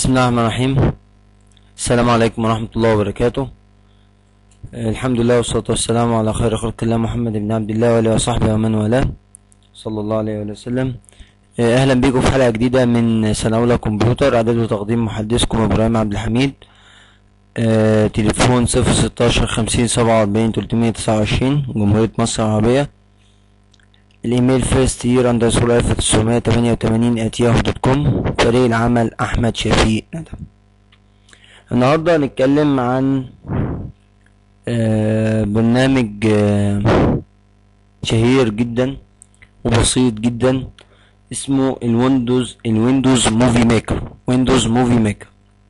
بسم الله الرحمن الرحيم السلام عليكم ورحمة الله وبركاته آه، الحمد لله والصلاة والسلام على خير خلق الله محمد بن عبد الله وآله وصحبه ومن والاه صلى الله عليه وآله وسلم آه، أهلا بكم في حلقة جديدة من سنة أولى كمبيوتر إعداد وتقديم محدثكم إبراهيم عبد الحميد آه، تليفون صفر ستاشر خمسين سبعة وأربعين تلتمية تسعة وعشرين جمهورية مصر العربية الإيميل فيرست يير أندرسكور ألف تسعمية تمانية وتمانين أت ياهو دوت كوم فريق العمل أحمد شفيق ندم النهاردة هنتكلم عن آه، برنامج آه، شهير جدا وبسيط جدا اسمه الويندوز الويندوز موفي ميكر ويندوز موفي ميكر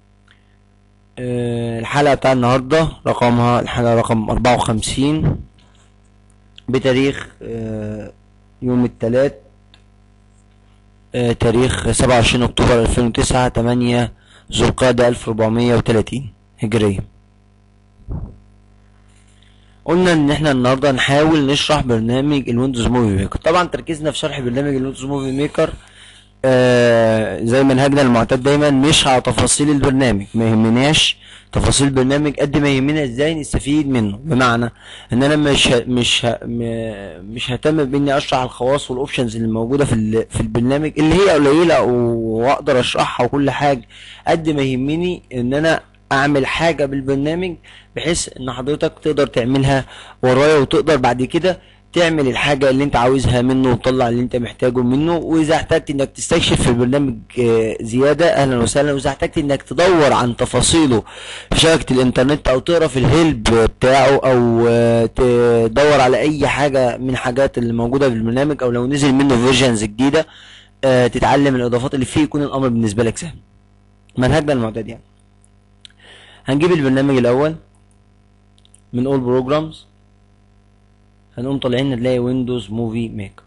آه، الحلقة بتاع النهاردة رقمها الحلقة رقم أربعة وخمسين بتاريخ آه، يوم التلات آه، تاريخ سبعة وعشرين أكتوبر ألفين وتسعة تمانية ذو القعدة ألف ربعمية وتلاتين هجرية قلنا ان احنا النهارده نحاول نشرح برنامج الويندوز موفي ميكر طبعا تركيزنا في شرح برنامج الويندوز موفي ميكر آه زي منهجنا المعتاد دايما مش على تفاصيل البرنامج ما يهمناش تفاصيل البرنامج قد ما يهمنا ازاي نستفيد منه بمعنى ان انا مش ه... مش ه... م- مش ههتم باني اشرح الخواص والاوبشنز اللي موجوده في ال... في البرنامج اللي هي قليله واقدر اشرحها وكل حاجه قد ما يهمني ان انا اعمل حاجه بالبرنامج بحيث ان حضرتك تقدر تعملها ورايا وتقدر بعد كده تعمل الحاجة اللي انت عاوزها منه وتطلع اللي انت محتاجه منه واذا احتجت انك تستكشف في البرنامج آه، زيادة اهلا وسهلا واذا احتجت انك تدور عن تفاصيله في شبكة الانترنت او تقرا في الهيلب بتاعه او آه، تدور على اي حاجة من حاجات اللي موجودة في البرنامج او لو نزل منه فيرجنز جديدة آه، تتعلم الاضافات اللي فيه يكون الامر بالنسبة لك سهل منهجنا المعتاد يعني هنجيب البرنامج الاول من اول بروجرامز هنقوم طالعين نلاقي ويندوز موفي ميكر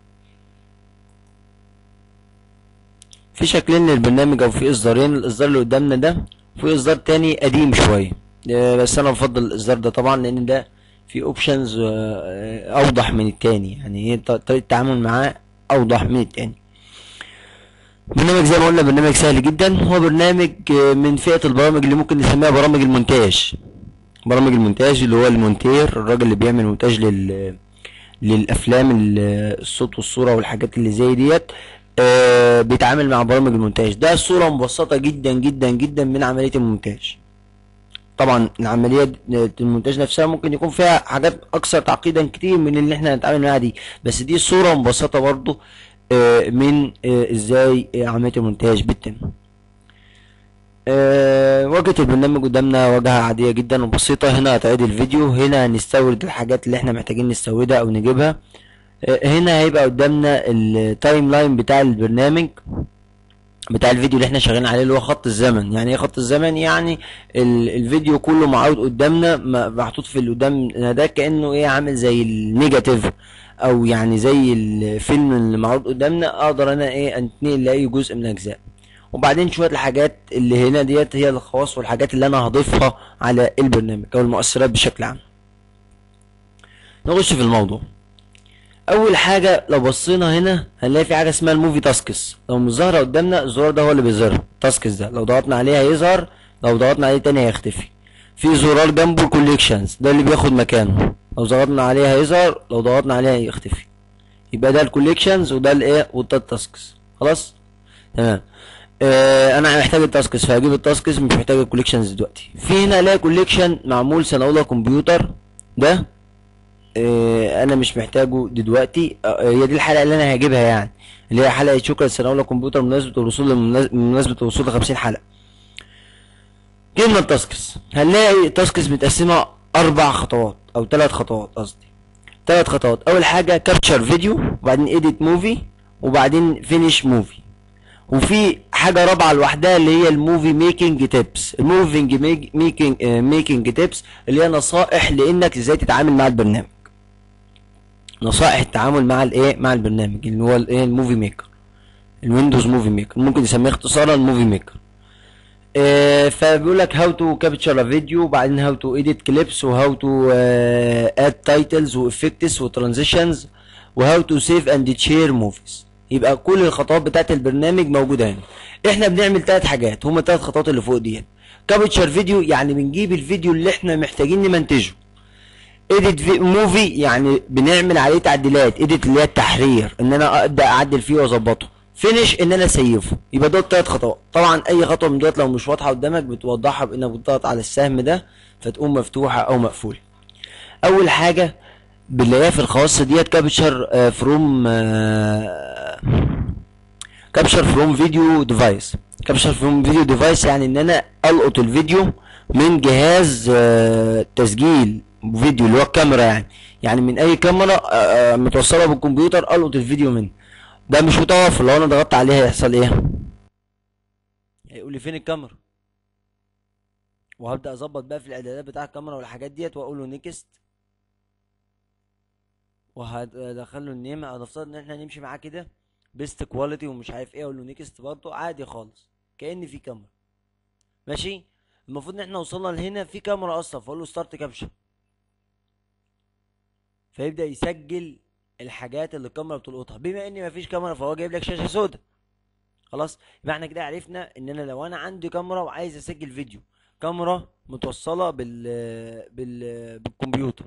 في شكلين للبرنامج او في اصدارين الاصدار اللي قدامنا ده في اصدار تاني قديم شويه آه، بس انا بفضل الاصدار ده طبعا لان ده في اوبشنز اوضح من التاني يعني هي ط- طريقه التعامل معاه اوضح من التاني برنامج زي ما قلنا برنامج سهل جدا هو برنامج آه، من فئه البرامج اللي ممكن نسميها برامج المونتاج برامج المونتاج اللي هو المونتير الراجل اللي بيعمل مونتاج لل للافلام ال- الصوت والصوره والحاجات اللي زي ديت آه بيتعامل مع برامج المونتاج ده صوره مبسطه جدا جدا جدا من عمليه المونتاج طبعا العمليه د- المونتاج نفسها ممكن يكون فيها حاجات اكثر تعقيدا كتير من اللي احنا هنتعامل معاها دي بس دي صوره مبسطه برضو آه من آه ازاي آه، عمليه المونتاج بتتم آه، واجهة البرنامج قدامنا واجهة عادية جدا وبسيطة هنا هتعيد الفيديو هنا هنستورد الحاجات اللي احنا محتاجين نستوردها او نجيبها آه، هنا هيبقى قدامنا التايم لاين بتاع البرنامج بتاع الفيديو اللي احنا شغالين عليه اللي هو خط الزمن يعني ايه خط الزمن يعني ال- الفيديو كله معروض قدامنا م- محطوط في اللي قدامنا ده كأنه ايه عامل زي النيجاتيف او يعني زي الفيلم اللي معروض قدامنا اقدر انا ايه انتقل لاي جزء من الاجزاء وبعدين شويه الحاجات اللي هنا ديت هي الخواص والحاجات اللي انا هضيفها على البرنامج او المؤثرات بشكل عام نخش في الموضوع اول حاجه لو بصينا هنا هنلاقي في حاجه اسمها الموفي تاسكس لو مش ظاهره قدامنا الزرار ده هو اللي بيظهرها تاسكس ده لو ضغطنا عليه هيظهر لو ضغطنا عليه تاني هيختفي في زرار جنبه كوليكشنز ده اللي بياخد مكانه لو ضغطنا عليه هيظهر لو ضغطنا عليه هيختفي يبقى ده الكوليكشنز وده الايه وده التاسكس خلاص تمام آه انا محتاج التاسكس فهجيب التاسكس مش محتاج الكوليكشنز دلوقتي في هنا الاقي كوليكشن معمول سنه اولى كمبيوتر ده آه انا مش محتاجه دلوقتي آه هي دي الحلقه اللي انا هجيبها يعني اللي هي حلقه شكرا سنه اولى كمبيوتر بمناسبه الوصول لمناس- بمناسبه الوصول ل 50 حلقه جبنا التاسكس هنلاقي التاسكس متقسمه اربع خطوات او ثلاث خطوات قصدي ثلاث خطوات اول حاجه كابتشر فيديو وبعدين ايديت موفي وبعدين فينيش موفي وفي حاجه رابعه لوحدها اللي هي الموفي ميكنج تيبس الموفينج ميكنج ميكنج تيبس اللي هي نصائح لانك ازاي تتعامل مع البرنامج نصائح التعامل مع الايه مع البرنامج اللي هو الايه الموفي ميكر الويندوز موفي ميكر ممكن نسميه اختصارا موفي ميكر آه فبيقول لك هاو تو كابتشر ا فيديو وبعدين هاو تو اديت كليبس وهاو تو اد تايتلز وافكتس وترانزيشنز وهاو تو سيف اند تشير موفيز يبقى كل الخطوات بتاعت البرنامج موجوده هنا احنا بنعمل ثلاث حاجات هما الثلاث خطوات اللي فوق ديت كابتشر فيديو يعني بنجيب الفيديو اللي احنا محتاجين نمنتجه اديت موفي يعني بنعمل عليه تعديلات اديت اللي هي التحرير ان انا ابدا اعدل فيه واظبطه فينش ان انا اسيفه يبقى دول ثلاث خطوات طبعا اي خطوه من دول لو مش واضحه قدامك بتوضحها بانك بتضغط على السهم ده فتقوم مفتوحه او مقفوله اول حاجه بنلاقيها في الخواص ديت كابتشر فروم كابتشر فروم فيديو ديفايس كابتشر فروم فيديو ديفايس يعني ان انا القط الفيديو من جهاز آه، تسجيل فيديو اللي هو الكاميرا يعني يعني من اي كاميرا آه، آه، متوصله بالكمبيوتر القط الفيديو منه ده مش متوفر لو انا ضغطت عليه هيحصل ايه هيقول لي فين الكاميرا وهبدا اظبط بقى في الاعدادات بتاع الكاميرا والحاجات ديت واقول له نيكست وهدخل له النيم هنفترض ان احنا نمشي معاه كده بيست كواليتي ومش عارف ايه اقول له نيكست برضه عادي خالص كأن في كاميرا ماشي المفروض ان احنا وصلنا لهنا في كاميرا اصلا فاقول له ستارت كابشن فيبدأ يسجل الحاجات اللي الكاميرا بتلقطها بما ان مفيش كاميرا فهو جايب لك شاشة سوداء خلاص يبقى احنا كده عرفنا ان انا لو انا عندي كاميرا وعايز اسجل فيديو كاميرا متوصلة بال بال بالكمبيوتر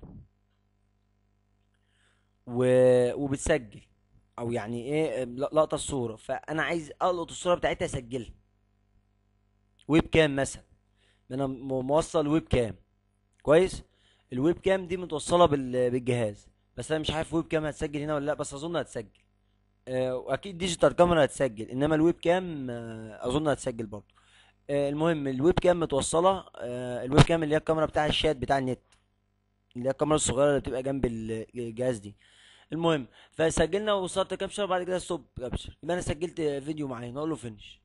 و... وبتسجل او يعني ايه لقطه الصوره فانا عايز القط الصوره بتاعتها اسجلها ويب كام مثلا انا م- موصل ويب كام كويس الويب كام دي متوصله بال... بالجهاز بس انا مش عارف ويب كام هتسجل هنا ولا لا بس اظن هتسجل آه، واكيد ديجيتال كاميرا هتسجل انما الويب كام آه، اظن هتسجل برضه آه، المهم الويب كام متوصله آه، الويب كام اللي هي الكاميرا بتاع الشات بتاع النت اللي هي الكاميرا الصغيره اللي بتبقى جنب الجهاز دي المهم فسجلنا وصلت كابشر بعد كده ستوب كابشر يبقى انا سجلت فيديو معين اقول له فينش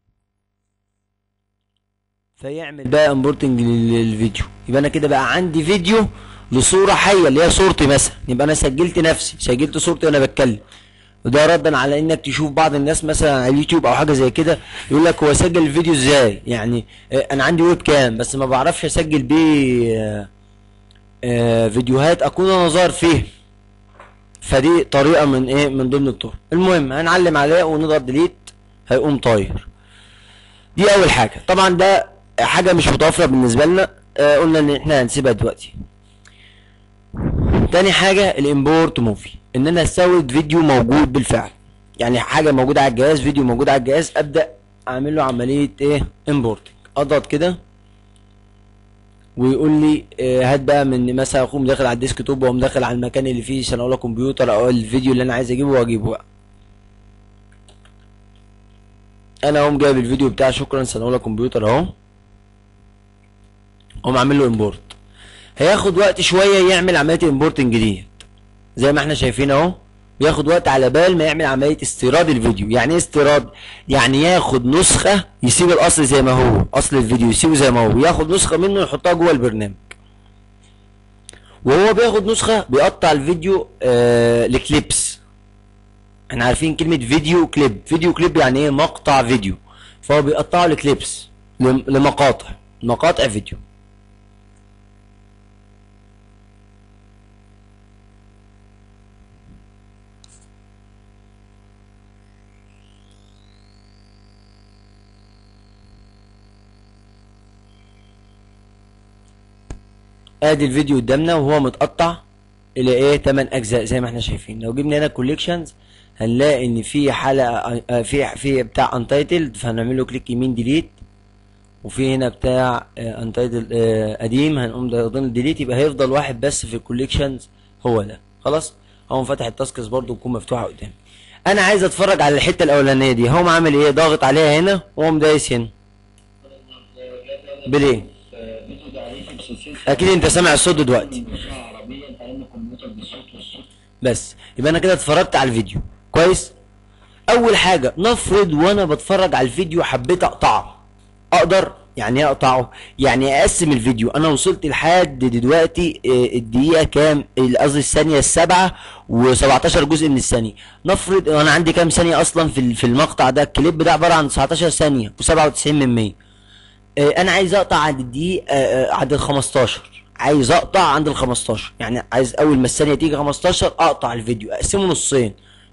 فيعمل بقى امبورتنج للفيديو يبقى انا كده بقى عندي فيديو لصوره حيه اللي هي صورتي مثلا يبقى انا سجلت نفسي سجلت صورتي وانا بتكلم وده ردا على انك تشوف بعض الناس مثلا على اليوتيوب او حاجه زي كده يقول لك هو سجل الفيديو ازاي يعني آه، انا عندي ويب كام بس ما بعرفش اسجل بيه آه، آه، فيديوهات اكون انا ظاهر فيه فدي طريقه من ايه من ضمن الطرق المهم هنعلم عليه ونضغط ديليت هيقوم طاير دي اول حاجه طبعا ده حاجه مش متوفره بالنسبه لنا آه قلنا ان احنا هنسيبها دلوقتي تاني حاجه الامبورت موفي ان انا استورد فيديو موجود بالفعل يعني حاجه موجوده على الجهاز فيديو موجود على الجهاز ابدا اعمل له عمليه ايه امبورتنج اضغط كده ويقول لي آه، هات بقى من مثلا اقوم داخل على الديسك توب واقوم داخل على المكان اللي فيه سنه كمبيوتر او الفيديو اللي انا عايز اجيبه واجيبه بقى انا اقوم جايب الفيديو بتاع شكرا سنه كمبيوتر اهو اقوم عامل له امبورت هياخد وقت شويه يعمل عمليه امبورتنج ديت زي ما احنا شايفين اهو بياخد وقت على بال ما يعمل عمليه استيراد الفيديو يعني ايه استيراد يعني ياخد نسخه يسيب الاصل زي ما هو اصل الفيديو يسيبه زي ما هو ياخد نسخه منه يحطها جوه البرنامج وهو بياخد نسخه بيقطع الفيديو آه لكليبس احنا عارفين كلمه فيديو كليب فيديو كليب يعني ايه مقطع فيديو فهو بيقطعه لكليبس لم- لمقاطع مقاطع فيديو ادي الفيديو قدامنا وهو متقطع الى ايه 8 اجزاء زي ما احنا شايفين لو جبنا هنا كوليكشنز هنلاقي ان في حلقه آه، في في بتاع انتايتلد فهنعمل له كليك يمين ديليت وفي هنا بتاع انتايتل قديم هنقوم ضاغطين ديليت يبقى هيفضل واحد بس في الكوليكشنز هو ده خلاص هقوم فاتح التاسكس برضو تكون مفتوحه قدامي انا عايز اتفرج على الحته الاولانيه دي هقوم عامل ايه ضاغط عليها هنا واقوم دايس هنا بليه اكيد انت سامع الصوت دلوقتي بس يبقى انا كده اتفرجت على الفيديو كويس اول حاجه نفرض وانا بتفرج على الفيديو حبيت اقطعه اقدر يعني ايه اقطعه يعني اقسم الفيديو انا وصلت لحد دلوقتي آه، الدقيقه كام قصدي الثانيه السابعه و17 جزء من الثانيه نفرض انا عندي كام ثانيه اصلا في ال- في المقطع ده الكليب ده عباره عن 19 ثانيه و97 من 100 آه، انا عايز اقطع عند الدقيقه آه، آه، عند ال 15 عايز اقطع عند ال 15 يعني عايز اول ما الثانيه تيجي 15 اقطع الفيديو اقسمه نصين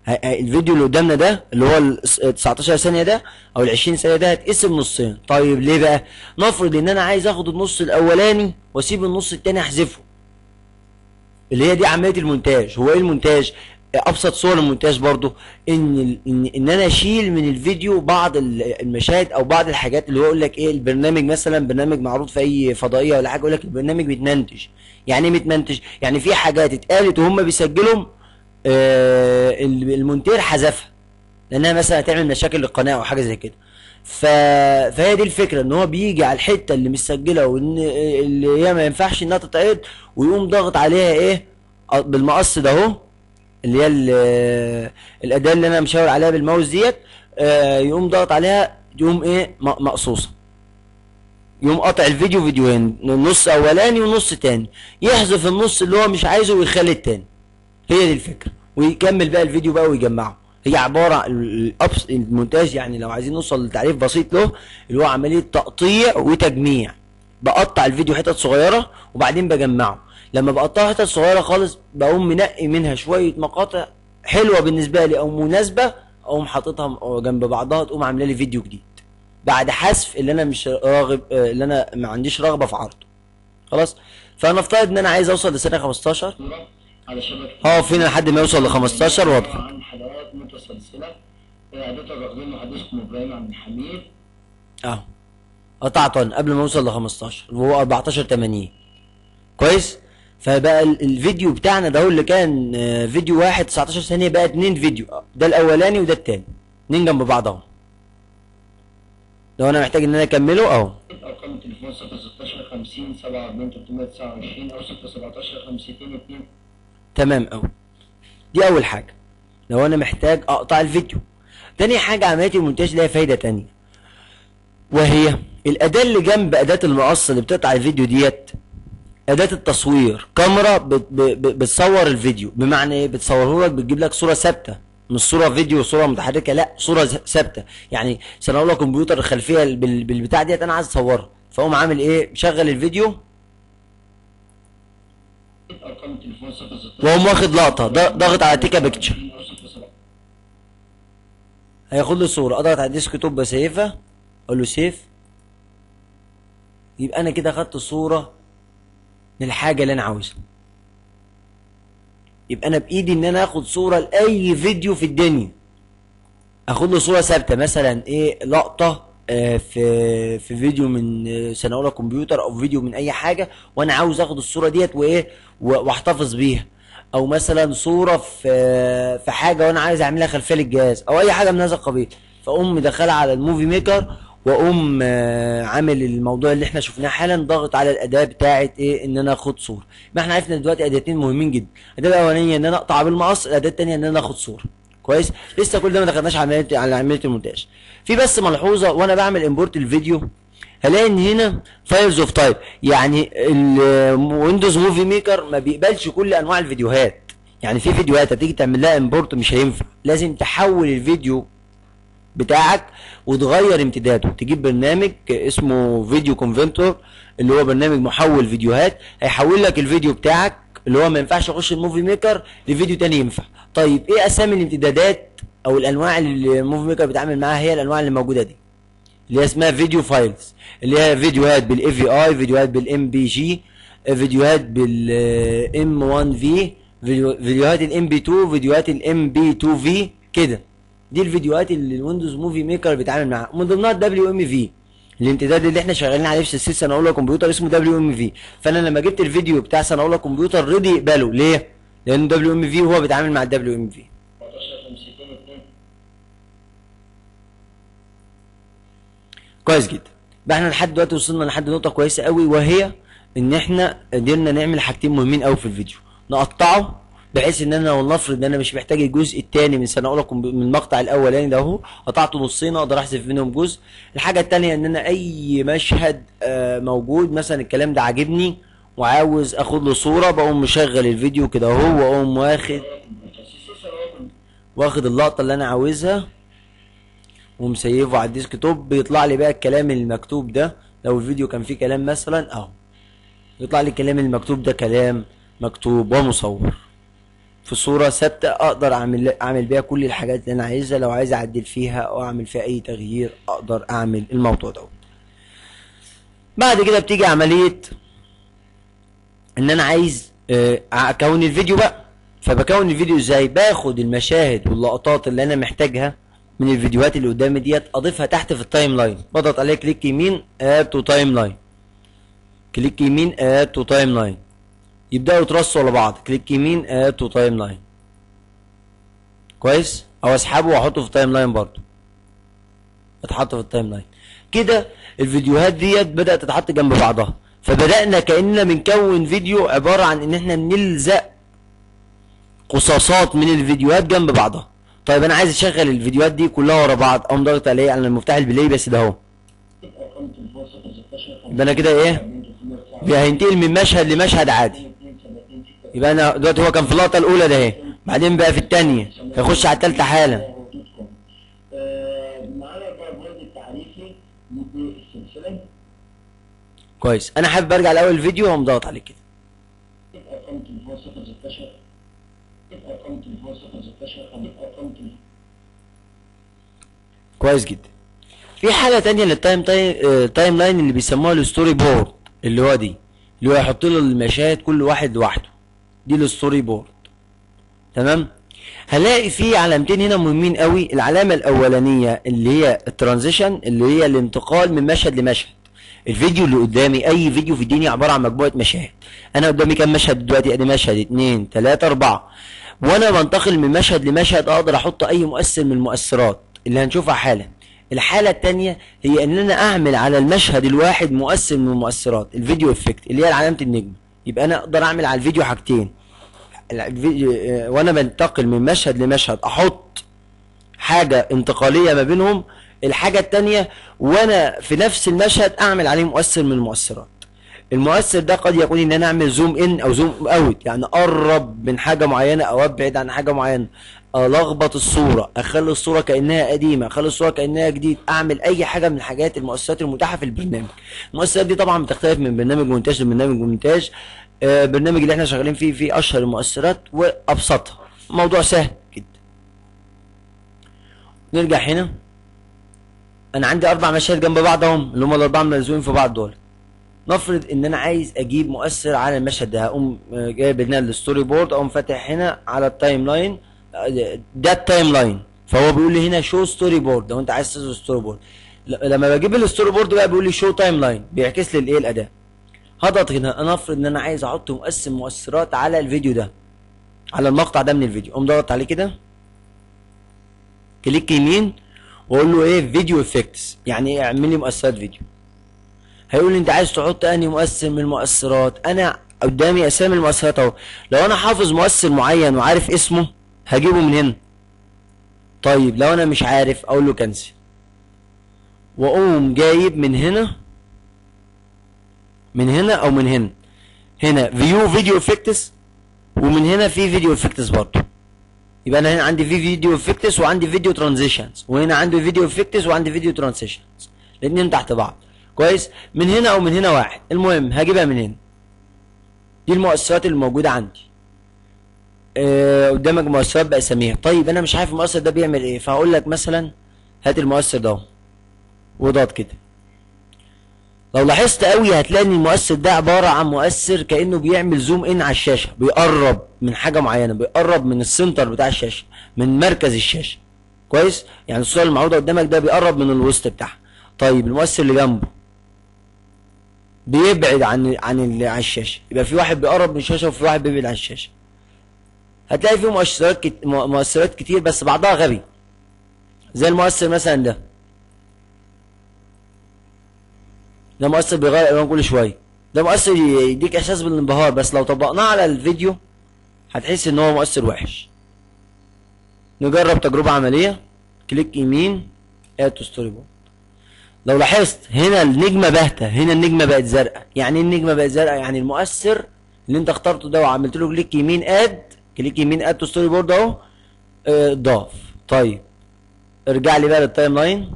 ه- ه- الفيديو اللي قدامنا ده اللي هو ال 19 ثانيه ده او ال 20 ثانيه ده هتقسم نصين طيب ليه بقى نفرض ان انا عايز اخد النص الاولاني واسيب النص التاني احذفه اللي هي دي عمليه المونتاج هو ايه المونتاج ابسط صور المونتاج برضو ان ال- ان ان انا اشيل من الفيديو بعض ال- المشاهد او بعض الحاجات اللي هو يقول لك ايه البرنامج مثلا برنامج معروض في اي فضائيه ولا حاجه يقول لك البرنامج متمنتج يعني ايه متمنتج يعني في حاجات اتقالت وهم بيسجلهم آه ال- المونتير حذفها لانها مثلا هتعمل مشاكل للقناه او حاجه زي كده ف... فهي دي الفكره ان هو بيجي على الحته اللي مسجله وان اللي هي ما ينفعش انها تتعرض ويقوم ضاغط عليها ايه بالمقص ده اهو اللي هي ال- الاداه اللي انا مشاور عليها بالماوس ديت آه، يقوم ضاغط عليها يقوم ايه م- مقصوصه يقوم قاطع الفيديو فيديوهين نص اولاني ونص تاني يحذف النص اللي هو مش عايزه ويخلي التاني هي دي الفكره ويكمل بقى الفيديو بقى ويجمعه هي عباره عن ال- الأبس- المونتاج يعني لو عايزين نوصل لتعريف بسيط له اللي هو عمليه تقطيع وتجميع بقطع الفيديو حتت صغيره وبعدين بجمعه لما بقطعه حتت صغيره خالص بقوم منقي منها شويه مقاطع حلوه بالنسبه لي او مناسبه اقوم حاططها جنب بعضها تقوم عامله لي فيديو جديد بعد حذف اللي انا مش راغب آه، اللي انا ما عنديش رغبه في عرضه خلاص فنفترض ان انا عايز اوصل لسنه 15 صورة على شبكة اه فينا لحد ما يوصل ل 15 واضغط عن حلقات متسلسلة إعادتها الرقمين محدثكم إبراهيم عبد الحميد اهو قطعته أنا قبل ما اوصل ل 15 وهو 14 80 كويس فبقى ال- الفيديو بتاعنا ده هو اللي كان آه، فيديو واحد 19 ثانيه بقى اتنين فيديو ده الاولاني وده التاني اتنين جنب بعض اهو لو انا محتاج ان انا اكمله اهو أرقام التليفون 016 50 47 329 أو 017 50 2 تمام قوي دي اول حاجه لو انا محتاج اقطع الفيديو تاني حاجه عمليه المونتاج ليها فايده تانية وهي الاداه اللي جنب اداه المقص اللي بتقطع الفيديو ديت اداه التصوير كاميرا بت ب- ب- بتصور الفيديو بمعنى ايه بتصوره لك بتجيب لك صوره ثابته مش صوره فيديو صوره متحركه لا صوره ز- ثابته يعني سنقول لك كمبيوتر الخلفيه بال- بالبتاع ديت انا عايز اصورها فاقوم عامل ايه مشغل الفيديو أرقام التليفون 016 واقوم واخد لقطه ض- ضاغط على تيكا بيكتشر أو 017 هياخد لي صورة اضغط على الديسك توب اسيفها اقول له سيف يبقى انا كده خدت صورة للحاجة اللي انا عاوزها يبقى انا بايدي ان انا اخد صورة لاي فيديو في الدنيا اخد له صورة ثابتة مثلا ايه لقطة آه، في في فيديو من آه، سنة اولى كمبيوتر او فيديو من اي حاجة وانا عاوز اخد الصورة ديت وايه و- واحتفظ بيها او مثلا صورة في آه، في حاجة وانا عايز اعملها خلفية للجهاز او اي حاجة من هذا القبيل فاقوم مدخلها على الموفي ميكر واقوم آه، عامل الموضوع اللي احنا شفناه حالا ضاغط على الاداه بتاعه ايه ان انا اخد صوره يبقى احنا عرفنا دلوقتي اداتين مهمين جدا الاداه الاولانيه ان انا اقطع بالمقص الاداه الثانيه ان انا اخد صوره كويس لسه كل ده ما دخلناش على عمليه على عمليه المونتاج في بس ملحوظه وانا بعمل امبورت الفيديو هلاقي ان هنا فايلز اوف تايب يعني الويندوز موفي ميكر ما بيقبلش كل انواع الفيديوهات يعني في فيديوهات هتيجي تعمل لها امبورت مش هينفع لازم تحول الفيديو بتاعك وتغير امتداده تجيب برنامج اسمه فيديو كونفنتور اللي هو برنامج محول فيديوهات هيحول لك الفيديو بتاعك اللي هو ما ينفعش يخش الموفي ميكر لفيديو تاني ينفع طيب ايه اسامي الامتدادات او الانواع اللي الموفي ميكر بيتعامل معاها هي الانواع اللي موجوده دي اللي هي اسمها فيديو فايلز اللي هي فيديوهات بالاي في اي فيديوهات بالام بي جي فيديوهات بالام 1 في فيديوهات الام بي 2 فيديوهات الام بي 2 في كده دي الفيديوهات اللي الويندوز موفي ميكر بيتعامل معاها ومن ضمنها الدبليو ام في الامتداد اللي احنا شغالين عليه في سلسله سنه اولى كمبيوتر اسمه دبليو ام في فانا لما جبت الفيديو بتاع سنه اولى كمبيوتر رضي يقبله ليه؟ لان دبليو ام في هو بيتعامل مع الدبليو ام في 14 50 2 كويس جدا بقى احنا لحد دلوقتي وصلنا لحد نقطه كويسه قوي وهي ان احنا قدرنا نعمل حاجتين مهمين قوي في الفيديو نقطعه بحيث ان انا ولنفرض ان انا مش محتاج الجزء الثاني من سنه اولى كمبي- من المقطع الاولاني ده اهو قطعته نصين اقدر احذف منهم جزء الحاجه الثانيه ان انا اي مشهد آه، موجود مثلا الكلام ده عاجبني وعاوز اخد له صوره بقوم مشغل الفيديو كده اهو واقوم واخد واخد اللقطه اللي انا عاوزها ومسيفه على الديسك توب بيطلع لي بقى الكلام المكتوب ده لو الفيديو كان فيه كلام مثلا اهو يطلع لي الكلام المكتوب ده كلام مكتوب ومصور في صورة ثابتة اقدر اعمل اعمل بيها كل الحاجات اللي انا عايزها لو عايز اعدل فيها او اعمل فيها اي تغيير اقدر اعمل الموضوع ده بعد كده بتيجي عملية ان انا عايز آه، اكون الفيديو بقى فبكون الفيديو ازاي باخد المشاهد واللقطات اللي انا محتاجها من الفيديوهات اللي قدامي ديت اضيفها تحت في التايم لاين بضغط عليها كليك يمين اد تو تايم لاين كليك يمين اد تو تايم لاين يبداوا يترصوا على بعض كليك يمين اد تو تايم لاين كويس او اسحبه واحطه في التايم لاين برضه اتحط في التايم لاين كده الفيديوهات ديت بدات تتحط جنب بعضها فبدانا كاننا بنكون فيديو عباره عن ان احنا نلزق قصاصات من الفيديوهات جنب بعضها طيب انا عايز اشغل الفيديوهات دي كلها ورا بعض اقوم ضاغط عليه على المفتاح البلاي بس ده اهو رقم تليفون 016 ده انا كده ايه هينتقل من مشهد لمشهد عادي يبقى انا دلوقتي هو كان في اللقطه الاولى ده اهي بعدين بقى في الثانيه هيخش على الثالثه حالا معانا بقى الجهاز التعريفي للسلسله كويس انا حابب ارجع لاول الفيديو واقوم ضاغط عليه كده ارقام تليفون 016 ارقام تليفون 016 ارقام تليفون كويس جدا في حاجه تانية للتايم تايم آه، تايم لاين اللي بيسموها الستوري بورد اللي هو دي اللي هو يحط له المشاهد كل واحد لوحده دي الستوري بورد تمام هلاقي في علامتين هنا مهمين قوي العلامه الاولانيه اللي هي الترانزيشن اللي هي الانتقال من مشهد لمشهد الفيديو اللي قدامي اي فيديو في الدنيا عباره عن مجموعه مشاهد انا قدامي كام مشهد دلوقتي ادي مشهد اتنين تلاته اربعه وانا بنتقل من مشهد لمشهد اقدر احط اي مؤثر من المؤثرات اللي هنشوفها حالا الحالة التانية هي ان انا اعمل على المشهد الواحد مؤثر من المؤثرات الفيديو افكت اللي هي علامة النجمة يبقى انا اقدر اعمل على الفيديو حاجتين الفيديو آه، وانا بنتقل من مشهد لمشهد احط حاجة انتقالية ما بينهم الحاجة التانية وانا في نفس المشهد اعمل عليه مؤثر من المؤثرات المؤثر ده قد يكون ان انا اعمل زوم ان او زوم اوت يعني اقرب من حاجه معينه او ابعد عن حاجه معينه الخبط الصوره اخلي الصوره كانها قديمه اخلي الصوره كانها جديد اعمل اي حاجه من الحاجات المؤثرات المتاحه في البرنامج المؤثرات دي طبعا بتختلف من برنامج مونتاج لبرنامج مونتاج آه، البرنامج اللي احنا شغالين فيه فيه اشهر المؤثرات وابسطها موضوع سهل جدا نرجع هنا انا عندي اربع مشاهد جنب بعض اهم اللي هم الاربعه ملزوقين في بعض دول نفرض ان انا عايز اجيب مؤثر على المشهد ده هقوم آه، جايب هنا الستوري بورد اقوم فاتح هنا على التايم لاين آه، ده التايم لاين فهو بيقول لي هنا شو ستوري بورد لو انت عايز تظهر ستوري بورد ل- لما بجيب الستوري بورد بقى بيقول لي شو تايم لاين بيعكس لي الايه الاداء هضغط هنا انا افرض ان انا عايز احط مؤثر مؤثرات على الفيديو ده على المقطع ده من الفيديو اقوم ضغط عليه كده كليك يمين واقول له ايه فيديو افكتس يعني ايه اعمل لي مؤثرات فيديو هيقول لي انت عايز تحط انهي مؤثر من المؤثرات انا قدامي اسامي المؤثرات اهو لو انا حافظ مؤثر معين وعارف اسمه هجيبه من هنا طيب لو انا مش عارف اقول له كنسل واقوم جايب من هنا من هنا او من هنا هنا فيو فيديو افكتس ومن هنا في فيديو افكتس برضه يبقى انا هنا عندي في فيديو افكتس وعندي فيديو ترانزيشنز وهنا عندي فيديو افكتس وعندي فيديو ترانزيشنز الاثنين تحت بعض كويس من هنا او من هنا واحد المهم هجيبها من هنا دي المؤثرات اللي موجوده عندي آه قدامك مؤثرات باساميها طيب انا مش عارف المؤثر ده بيعمل ايه فهقول لك مثلا هات المؤثر ده اهو واضغط كده لو لاحظت قوي هتلاقي ان المؤثر ده عباره عن مؤثر كانه بيعمل زوم ان على الشاشه بيقرب من حاجه معينه بيقرب من السنتر بتاع الشاشه من مركز الشاشه كويس يعني الصوره المعروضه قدامك ده بيقرب من الوسط بتاعها طيب المؤثر اللي جنبه بيبعد عن عن ال- عن الشاشه يبقى في واحد بيقرب من الشاشه وفي واحد بيبعد عن الشاشه هتلاقي فيه مؤثرات كت... مؤ- مؤثرات كتير بس بعضها غبي زي المؤثر مثلا ده ده مؤثر بيغير الالوان كل شويه ده مؤثر ي- يديك احساس بالانبهار بس لو طبقناه على الفيديو هتحس ان هو مؤثر وحش نجرب تجربه عمليه كليك يمين اد تو ستوري بورد لو لاحظت هنا النجمه باهته هنا النجمه بقت زرقاء يعني ايه النجمه بقت زرقاء يعني المؤثر اللي انت اخترته ده وعملت له كليك يمين اد كليك يمين اد تو ستوري بورد اهو اه، ضاف طيب ارجع لي بقى للتايم لاين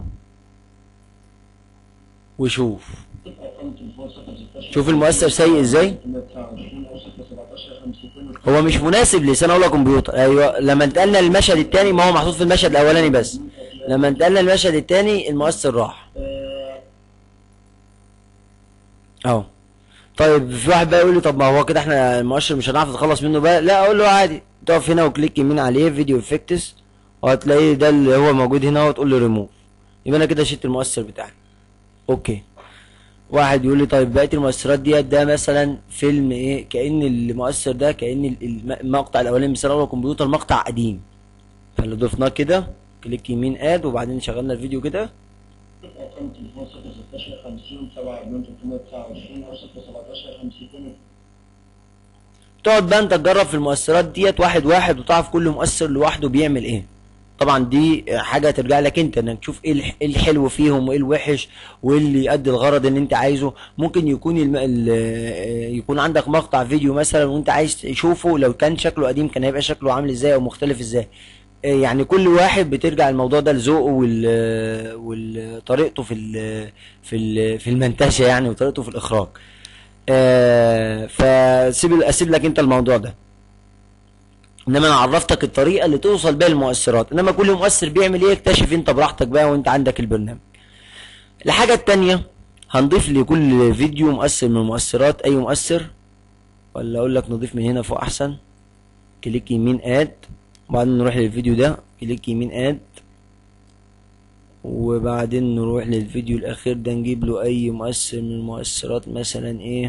وشوف ارقام تليفون 016 شوف المؤثر سيء ازاي 629 او 617 17 50 هو مش مناسب لسنه اولى كمبيوتر ايوه لما انتقلنا للمشهد الثاني ما هو محطوط في المشهد الاولاني بس لما انتقلنا للمشهد الثاني المؤثر راح آه، اهو طيب في واحد بقى يقول لي طب ما هو كده احنا المؤشر مش هنعرف نتخلص منه بقى لا اقول له عادي تقف هنا وكليك يمين عليه فيديو افكتس وهتلاقيه ده اللي هو موجود هنا وتقول له ريموف يبقى انا كده شلت المؤثر بتاعي اوكي واحد يقول لي طيب بقيه المؤثرات ديت ده مثلا فيلم ايه كأن المؤثر ده كأن ال- الم- المقطع الاولاني مثلا اول كمبيوتر مقطع قديم فلو ضفناه كده كليك يمين اد وبعدين شغلنا الفيديو كده ارقام تليفون 16 50 47 329 او 17 50 تقعد بقى انت تجرب في المؤثرات ديت واحد واحد وتعرف كل مؤثر لوحده بيعمل ايه طبعا دي حاجه ترجع لك انت انك تشوف ايه الح- إيه الحلو فيهم وايه الوحش وايه اللي يؤدي الغرض اللي انت عايزه ممكن يكون الم... ال... يكون عندك مقطع فيديو مثلا وانت عايز تشوفه لو كان شكله قديم كان هيبقى شكله عامل ازاي او مختلف ازاي اه يعني كل واحد بترجع الموضوع ده لذوقه وال وطريقته في ال... في ال... في المنتجه يعني وطريقته في الاخراج آه فسيب اسيب لك انت الموضوع ده انما انا عرفتك الطريقه اللي توصل بيها المؤثرات انما كل مؤثر بيعمل ايه اكتشف انت براحتك بقى وانت عندك البرنامج الحاجه التانية هنضيف لكل فيديو مؤثر من المؤثرات اي مؤثر ولا اقول لك نضيف من هنا فوق احسن كليك يمين اد وبعدين نروح للفيديو ده كليك يمين اد وبعدين نروح للفيديو الاخير ده نجيب له اي مؤثر من المؤثرات مثلا ايه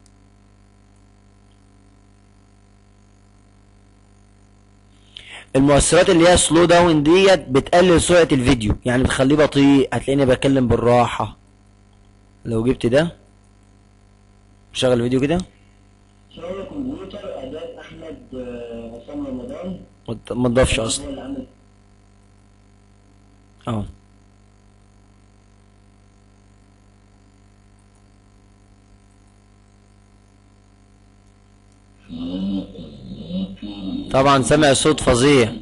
المؤثرات اللي هي سلو داون ديت بتقلل سرعة الفيديو يعني بتخليه بطيء هتلاقيني بتكلم بالراحة لو جبت ده شغل الفيديو كده شغل كمبيوتر اداة احمد آه، عصام رمضان ما ت- ما تضافش اصلا هو اللي عامل اه طبعا سمع صوت فظيع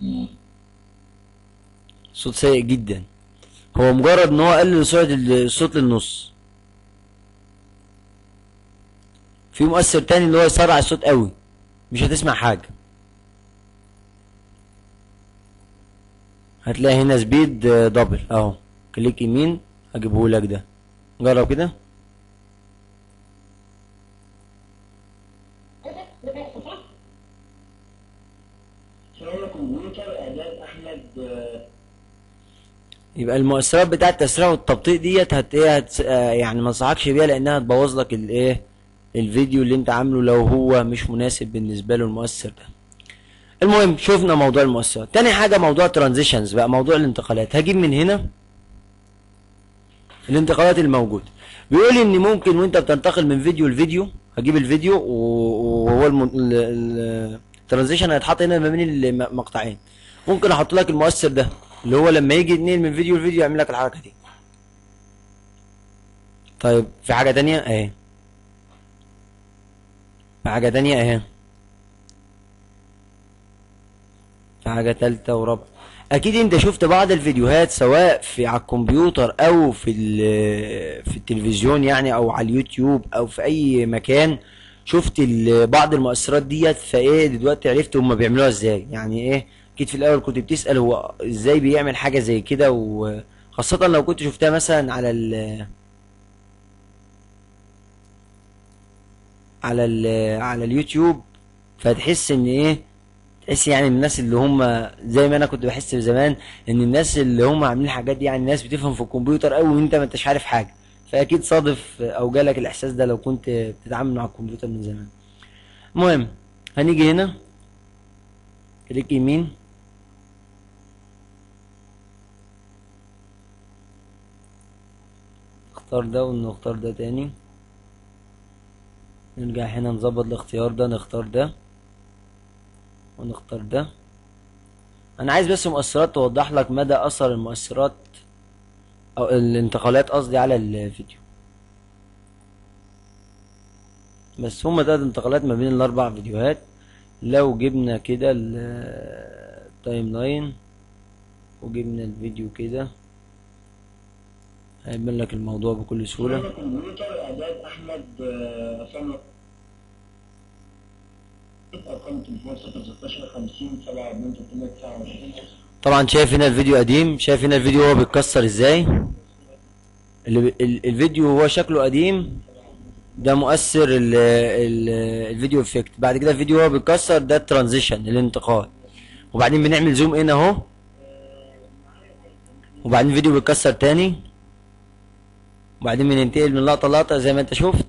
صوت سيء جدا هو مجرد ان هو قلل سرعة الصوت للنص في مؤثر تاني اللي هو يسرع الصوت قوي مش هتسمع حاجة هتلاقي هنا سبيد آه، دبل اهو كليك يمين هجيبه لك ده جرب كده شغل كمبيوتر اداة احمد آه، يبقى المؤثرات بتاعه التسريع والتبطيء ديت هت ايه هت آه، يعني ما انصحكش بيها لانها هتبوظ لك الايه الفيديو اللي انت عامله لو هو مش مناسب بالنسبه له المؤثر ده المهم شفنا موضوع المؤثرات تاني حاجه موضوع ترانزيشنز بقى موضوع الانتقالات هجيب من هنا الانتقالات الموجوده بيقول لي ان ممكن وانت بتنتقل من فيديو لفيديو هجيب الفيديو و- وهو الم- ال- ال- الترانزيشن هيتحط هنا ما بين المقطعين ممكن احط لك المؤثر ده اللي هو لما يجي اتنين من فيديو لفيديو يعمل لك الحركه دي طيب في حاجه تانية اهي في حاجه تانية اهي في حاجه تالتة ورابعه اكيد انت شفت بعض الفيديوهات سواء في على الكمبيوتر او في ال- في التلفزيون يعني او على اليوتيوب او في اي مكان شفت ال- بعض المؤثرات ديت فايه دلوقتي عرفت هما بيعملوها ازاي يعني ايه اكيد في الاول كنت بتسأل هو ازاي بيعمل حاجة زي كده وخاصة لو كنت شفتها مثلا على ال على ال على اليوتيوب فتحس ان ايه تحس يعني من الناس اللي هم زي ما انا كنت بحس زمان ان الناس اللي هم عاملين الحاجات دي يعني الناس بتفهم في الكمبيوتر قوي وانت ما انتش عارف حاجه فاكيد صادف او جالك الاحساس ده لو كنت بتتعامل مع الكمبيوتر من زمان المهم هنيجي هنا كليك يمين نختار ده ونختار ده تاني نرجع هنا نظبط الاختيار ده نختار ده ونختار ده انا عايز بس مؤثرات توضح لك مدى اثر المؤثرات او الانتقالات قصدي على الفيديو بس هما تلات انتقالات ما بين الاربع فيديوهات لو جبنا كده ال- التايم لاين وجبنا الفيديو كده هيبان لك الموضوع بكل سهولة شغل كمبيوتر اداة احمد آه، عصام ارقام تليفون 016 50 47 329 طبعا شايف هنا الفيديو قديم شايف هنا الفيديو هو بيتكسر ازاي ال- ال- الفيديو هو شكله قديم ده مؤثر ال ال الفيديو افكت بعد كده الفيديو هو بيتكسر ده الترانزيشن الانتقال وبعدين بنعمل زوم ان اهو وبعدين الفيديو بيتكسر تاني وبعدين بننتقل من لقطة لقطة زي ما انت شفت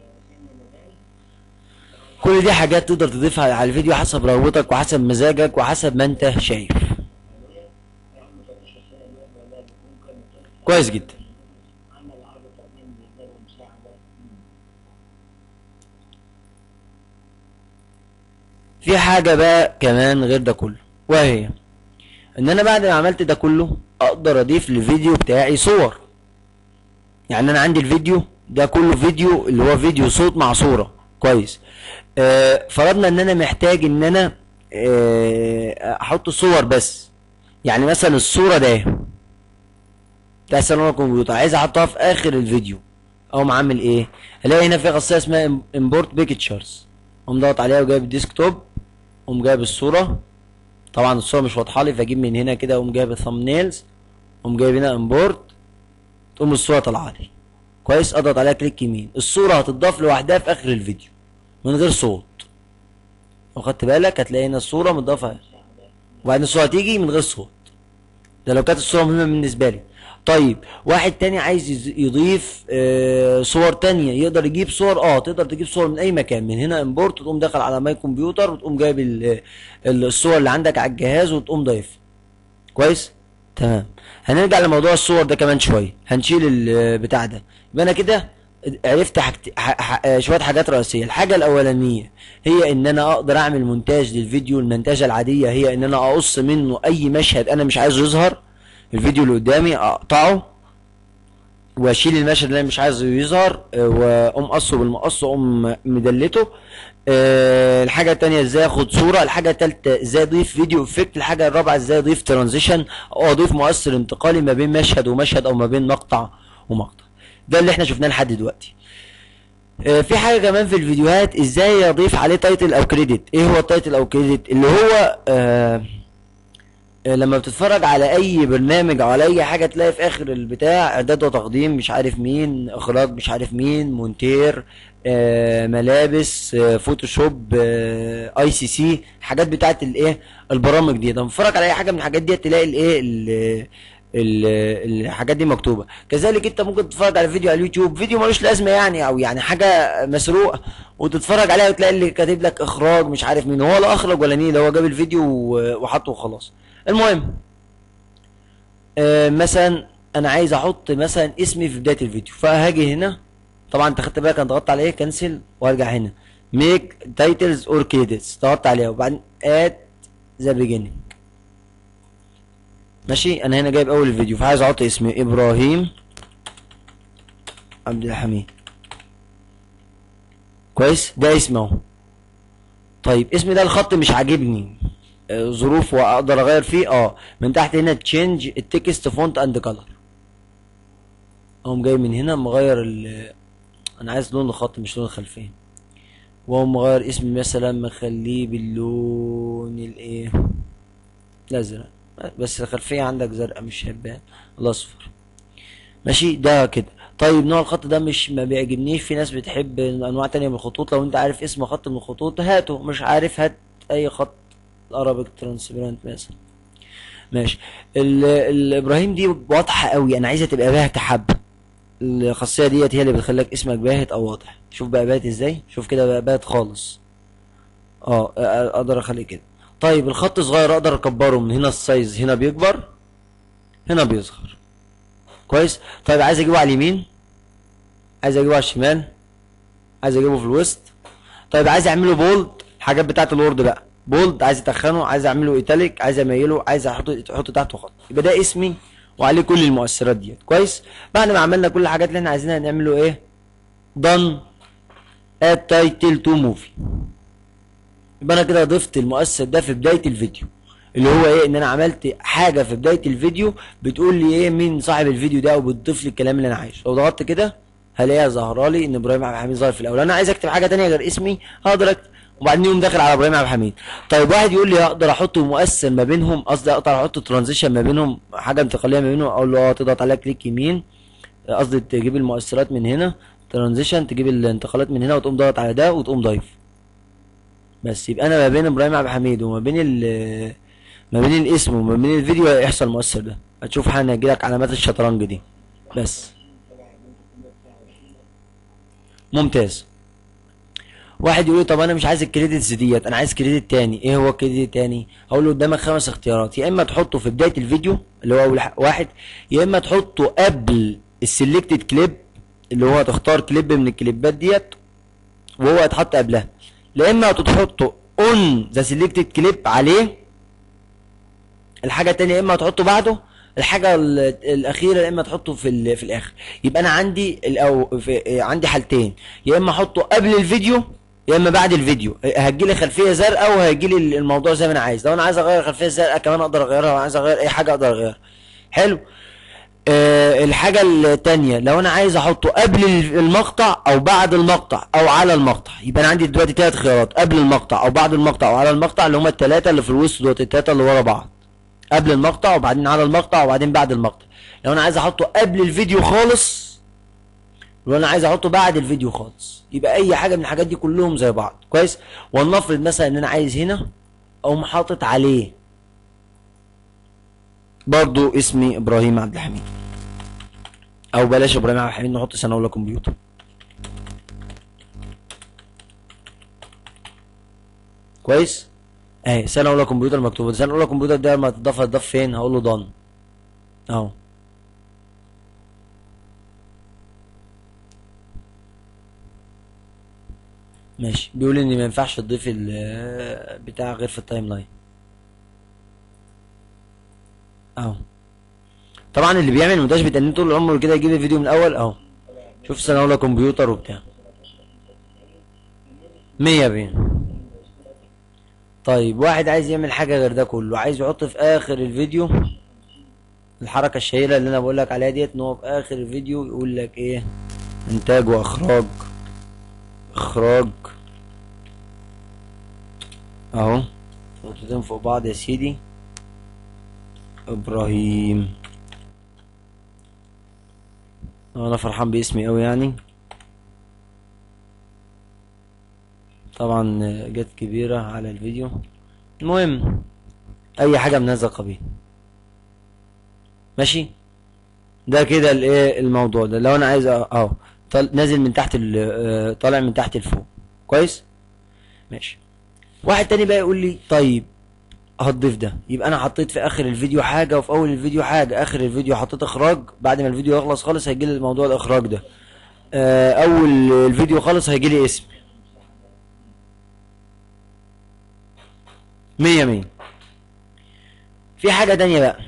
كل دي حاجات تقدر تضيفها على الفيديو حسب رغبتك وحسب مزاجك وحسب ما انت شايف كويس جدا في حاجة بقى كمان غير ده كله وهي ان انا بعد ما عملت ده كله اقدر اضيف للفيديو بتاعي صور يعني انا عندي الفيديو ده كله فيديو اللي هو فيديو صوت مع صورة كويس آه فرضنا ان انا محتاج ان انا آه احط صور بس يعني مثلا الصورة ده بتاع سلام الكمبيوتر عايز احطها في اخر الفيديو اقوم عامل ايه الاقي هنا في خاصيه اسمها امبورت بيكتشرز اقوم ضغط عليها وجايب الديسكتوب اقوم جايب الصوره طبعا الصوره مش واضحه لي فاجيب من هنا كده اقوم جايب الثامبنيلز اقوم جايب هنا امبورت تقوم الصوره طالعه لي كويس اضغط عليها كليك يمين الصوره هتضاف لوحدها في اخر الفيديو من غير صوت لو خدت بالك هتلاقي هنا الصوره متضافه وبعدين الصوره هتيجي من غير صوت ده لو كانت الصورة مهمة بالنسبة لي طيب واحد تاني عايز يز- يضيف آه صور تانية يقدر يجيب صور اه تقدر تجيب صور من اي مكان من هنا امبورت وتقوم داخل على ماي كمبيوتر وتقوم جايب ال- ال- الصور اللي عندك على الجهاز وتقوم ضايفها كويس تمام هنرجع لموضوع الصور ده كمان شوية هنشيل البتاع ده يبقى انا كده عرفت حاجت... ح... ح... آه، شوية حاجات رئيسية الحاجة الأولانية هي إن أنا أقدر أعمل مونتاج للفيديو المنتجة العادية هي إن أنا أقص منه أي مشهد أنا مش عايزه يظهر الفيديو اللي قدامي أقطعه واشيل المشهد اللي انا مش عايزه يظهر آه، واقوم قصه بالمقص واقوم مدلته آه، الحاجه التانية ازاي اخد صوره الحاجه التالتة ازاي اضيف فيديو افكت الحاجه الرابعه ازاي اضيف ترانزيشن او اضيف مؤثر انتقالي ما بين مشهد ومشهد او ما بين مقطع ومقطع ده اللي احنا شفناه لحد دلوقتي آه، في حاجه كمان في الفيديوهات ازاي اضيف عليه تايتل او كريدت ايه هو التايتل او كريدت اللي هو آه آه، لما بتتفرج على اي برنامج او على اي حاجه تلاقي في اخر البتاع اعداد وتقديم مش عارف مين اخراج مش عارف مين مونتير آه ملابس آه فوتوشوب آه اي سي سي حاجات بتاعت الايه البرامج دي لما تتفرج على اي حاجه من الحاجات دي تلاقي الايه ال- ال- الحاجات دي مكتوبه كذلك انت ممكن تتفرج على فيديو على اليوتيوب فيديو ملوش لازمه يعني او يعني حاجه مسروقه وتتفرج عليها وتلاقي اللي كاتب لك اخراج مش عارف مين هو لا اخرج ولا مين ده هو جاب الفيديو و- وحطه وخلاص المهم آه مثلا انا عايز احط مثلا اسمي في بدايه الفيديو فهاجي هنا طبعا انت خدت بالك انا ضغطت على ايه كنسل وارجع هنا ميك تايتلز اور كريدتس ضغطت عليها وبعدين اد ذا بيجيننج ماشي انا هنا جايب اول الفيديو فعايز احط اسمي ابراهيم عبد الحميد كويس ده اسمي اهو طيب اسمي ده الخط مش عاجبني آه، ظروف واقدر اغير فيه اه من تحت هنا تشينج التكست فونت اند كلر اقوم جاي من هنا مغير ال انا عايز لون الخط مش لون الخلفيه واقوم مغير اسمي مثلا مخليه باللون الايه الازرق بس الخلفيه عندك زرقاء مش هيبان الاصفر ماشي ده كده طيب نوع الخط ده مش ما بيعجبنيش في ناس بتحب انواع تانية من الخطوط لو انت عارف اسم خط من الخطوط هاته مش عارف هات اي خط ارابيك ترانسبيرنت مثلا ماشي ال- الابراهيم دي واضحه قوي انا عايزها تبقى باهته حبه الخاصيه ديت هي اللي بتخليك اسمك باهت او واضح شوف بقى باهت ازاي شوف كده بقى باهت خالص اه أ- اقدر اخليه كده طيب الخط صغير اقدر اكبره من هنا السايز هنا بيكبر هنا بيصغر كويس طيب عايز اجيبه على اليمين عايز اجيبه على الشمال عايز اجيبه في الوسط طيب عايز اعمله بولد الحاجات بتاعت الوورد بقى بولد عايز اتخنه عايز اعمله ايتاليك عايز اميله عايز احط احط تحته خط يبقى ده اسمي وعليه كل المؤثرات ديت كويس بعد ما عملنا كل الحاجات اللي احنا عايزينها نعمله ايه done add title to movie يبقى انا كده ضفت المؤثر ده في بدايه الفيديو اللي هو ايه ان انا عملت حاجه في بدايه الفيديو بتقول لي ايه مين صاحب الفيديو ده وبتضيف لي الكلام اللي انا عايزه لو ضغطت كده هلاقيها ظاهره لي ان ابراهيم عبد الحميد ظاهر في الاول انا عايز اكتب حاجه تانية غير اسمي هقدر اكتب وبعدين يقوم داخل على ابراهيم عبد الحميد طيب واحد يقول لي اقدر احط مؤثر ما بينهم قصدي اقدر احط ترانزيشن ما بينهم حاجه انتقاليه ما بينهم اقول له اه تضغط عليها كليك يمين قصدي تجيب المؤثرات من هنا ترانزيشن تجيب الانتقالات من هنا وتقوم ضغط على ده وتقوم ضايف بس يبقى انا ما بين ابراهيم عبد الحميد وما بين ال ما بين الاسم وما بين الفيديو هيحصل المؤثر ده هتشوف حاجه هيجيلك علامات الشطرنج دي بس ممتاز واحد يقول لي طب انا مش عايز الكريدتس ديت انا عايز كريدت تاني ايه هو الكريدت التاني هقول له قدامك خمس اختيارات يا اما تحطه في بدايه الفيديو اللي هو اول ح- واحد يا اما تحطه قبل السلكتد كليب اللي هو تختار كليب من الكليبات ديت وهو هيتحط قبلها لا اما تحطه اون ذا سيلكتد كليب عليه الحاجه التانية يا اما تحطه بعده الحاجه ال- الاخيره يا اما تحطه في ال- في الاخر يبقى انا عندي الأو في عندي حالتين يا اما احطه قبل الفيديو يا اما بعد الفيديو هتجيلي خلفيه زرقاء وهيجيلي الموضوع زي ما انا عايز لو انا عايز اغير الخلفيه الزرقاء كمان اقدر اغيرها لو عايز اغير اي حاجه اقدر اغيرها حلو آه الحاجة التانية لو انا عايز احطه قبل المقطع او بعد المقطع او على المقطع يبقى انا عندي دلوقتي تلات خيارات قبل المقطع او بعد المقطع او على المقطع اللي هما التلاتة اللي في الوسط دول التلاتة اللي ورا بعض قبل المقطع وبعدين على المقطع وبعدين بعد المقطع لو انا عايز احطه قبل الفيديو خالص ولو انا عايز احطه بعد الفيديو خالص يبقى اي حاجة من الحاجات دي كلهم زي بعض كويس ولنفرض مثلا ان انا عايز هنا اقوم حاطط عليه برضو اسمي ابراهيم عبد الحميد او بلاش ابراهيم عبد الحميد نحط سنه اولى كمبيوتر كويس اهي سنه اولى كمبيوتر مكتوبه سنه اولى كمبيوتر ده لما تضاف هتضاف فين هقول له دون اهو ماشي بيقول ان ما ينفعش تضيف ال- بتاع غير في التايم لاين اهو طبعا اللي بيعمل مونتاج بيتنين طول عمره كده يجيب الفيديو من الاول اهو شوف سنه اولى كمبيوتر وبتاع مية بين طيب واحد عايز يعمل حاجه غير ده كله عايز يحط في اخر الفيديو الحركه الشهيره اللي انا بقول لك عليها ديت ان هو في اخر الفيديو يقول لك ايه انتاج واخراج اخراج اهو نقطتين فوق بعض يا سيدي ابراهيم انا فرحان باسمي قوي يعني طبعا جت كبيرة على الفيديو المهم اي حاجة من هذا القبيل ماشي ده كده الايه الموضوع ده لو انا عايز أ- اهو طال- نازل من تحت ال- آه، طالع من تحت لفوق كويس ماشي واحد تاني بقى يقول لي طيب هتضيف ده يبقى انا حطيت في اخر الفيديو حاجه وفي اول الفيديو حاجه اخر الفيديو حطيت اخراج بعد ما الفيديو يخلص خالص هيجي لي موضوع الاخراج ده آه، اول الفيديو خالص هيجي لي اسم مية مية في حاجة تانية بقى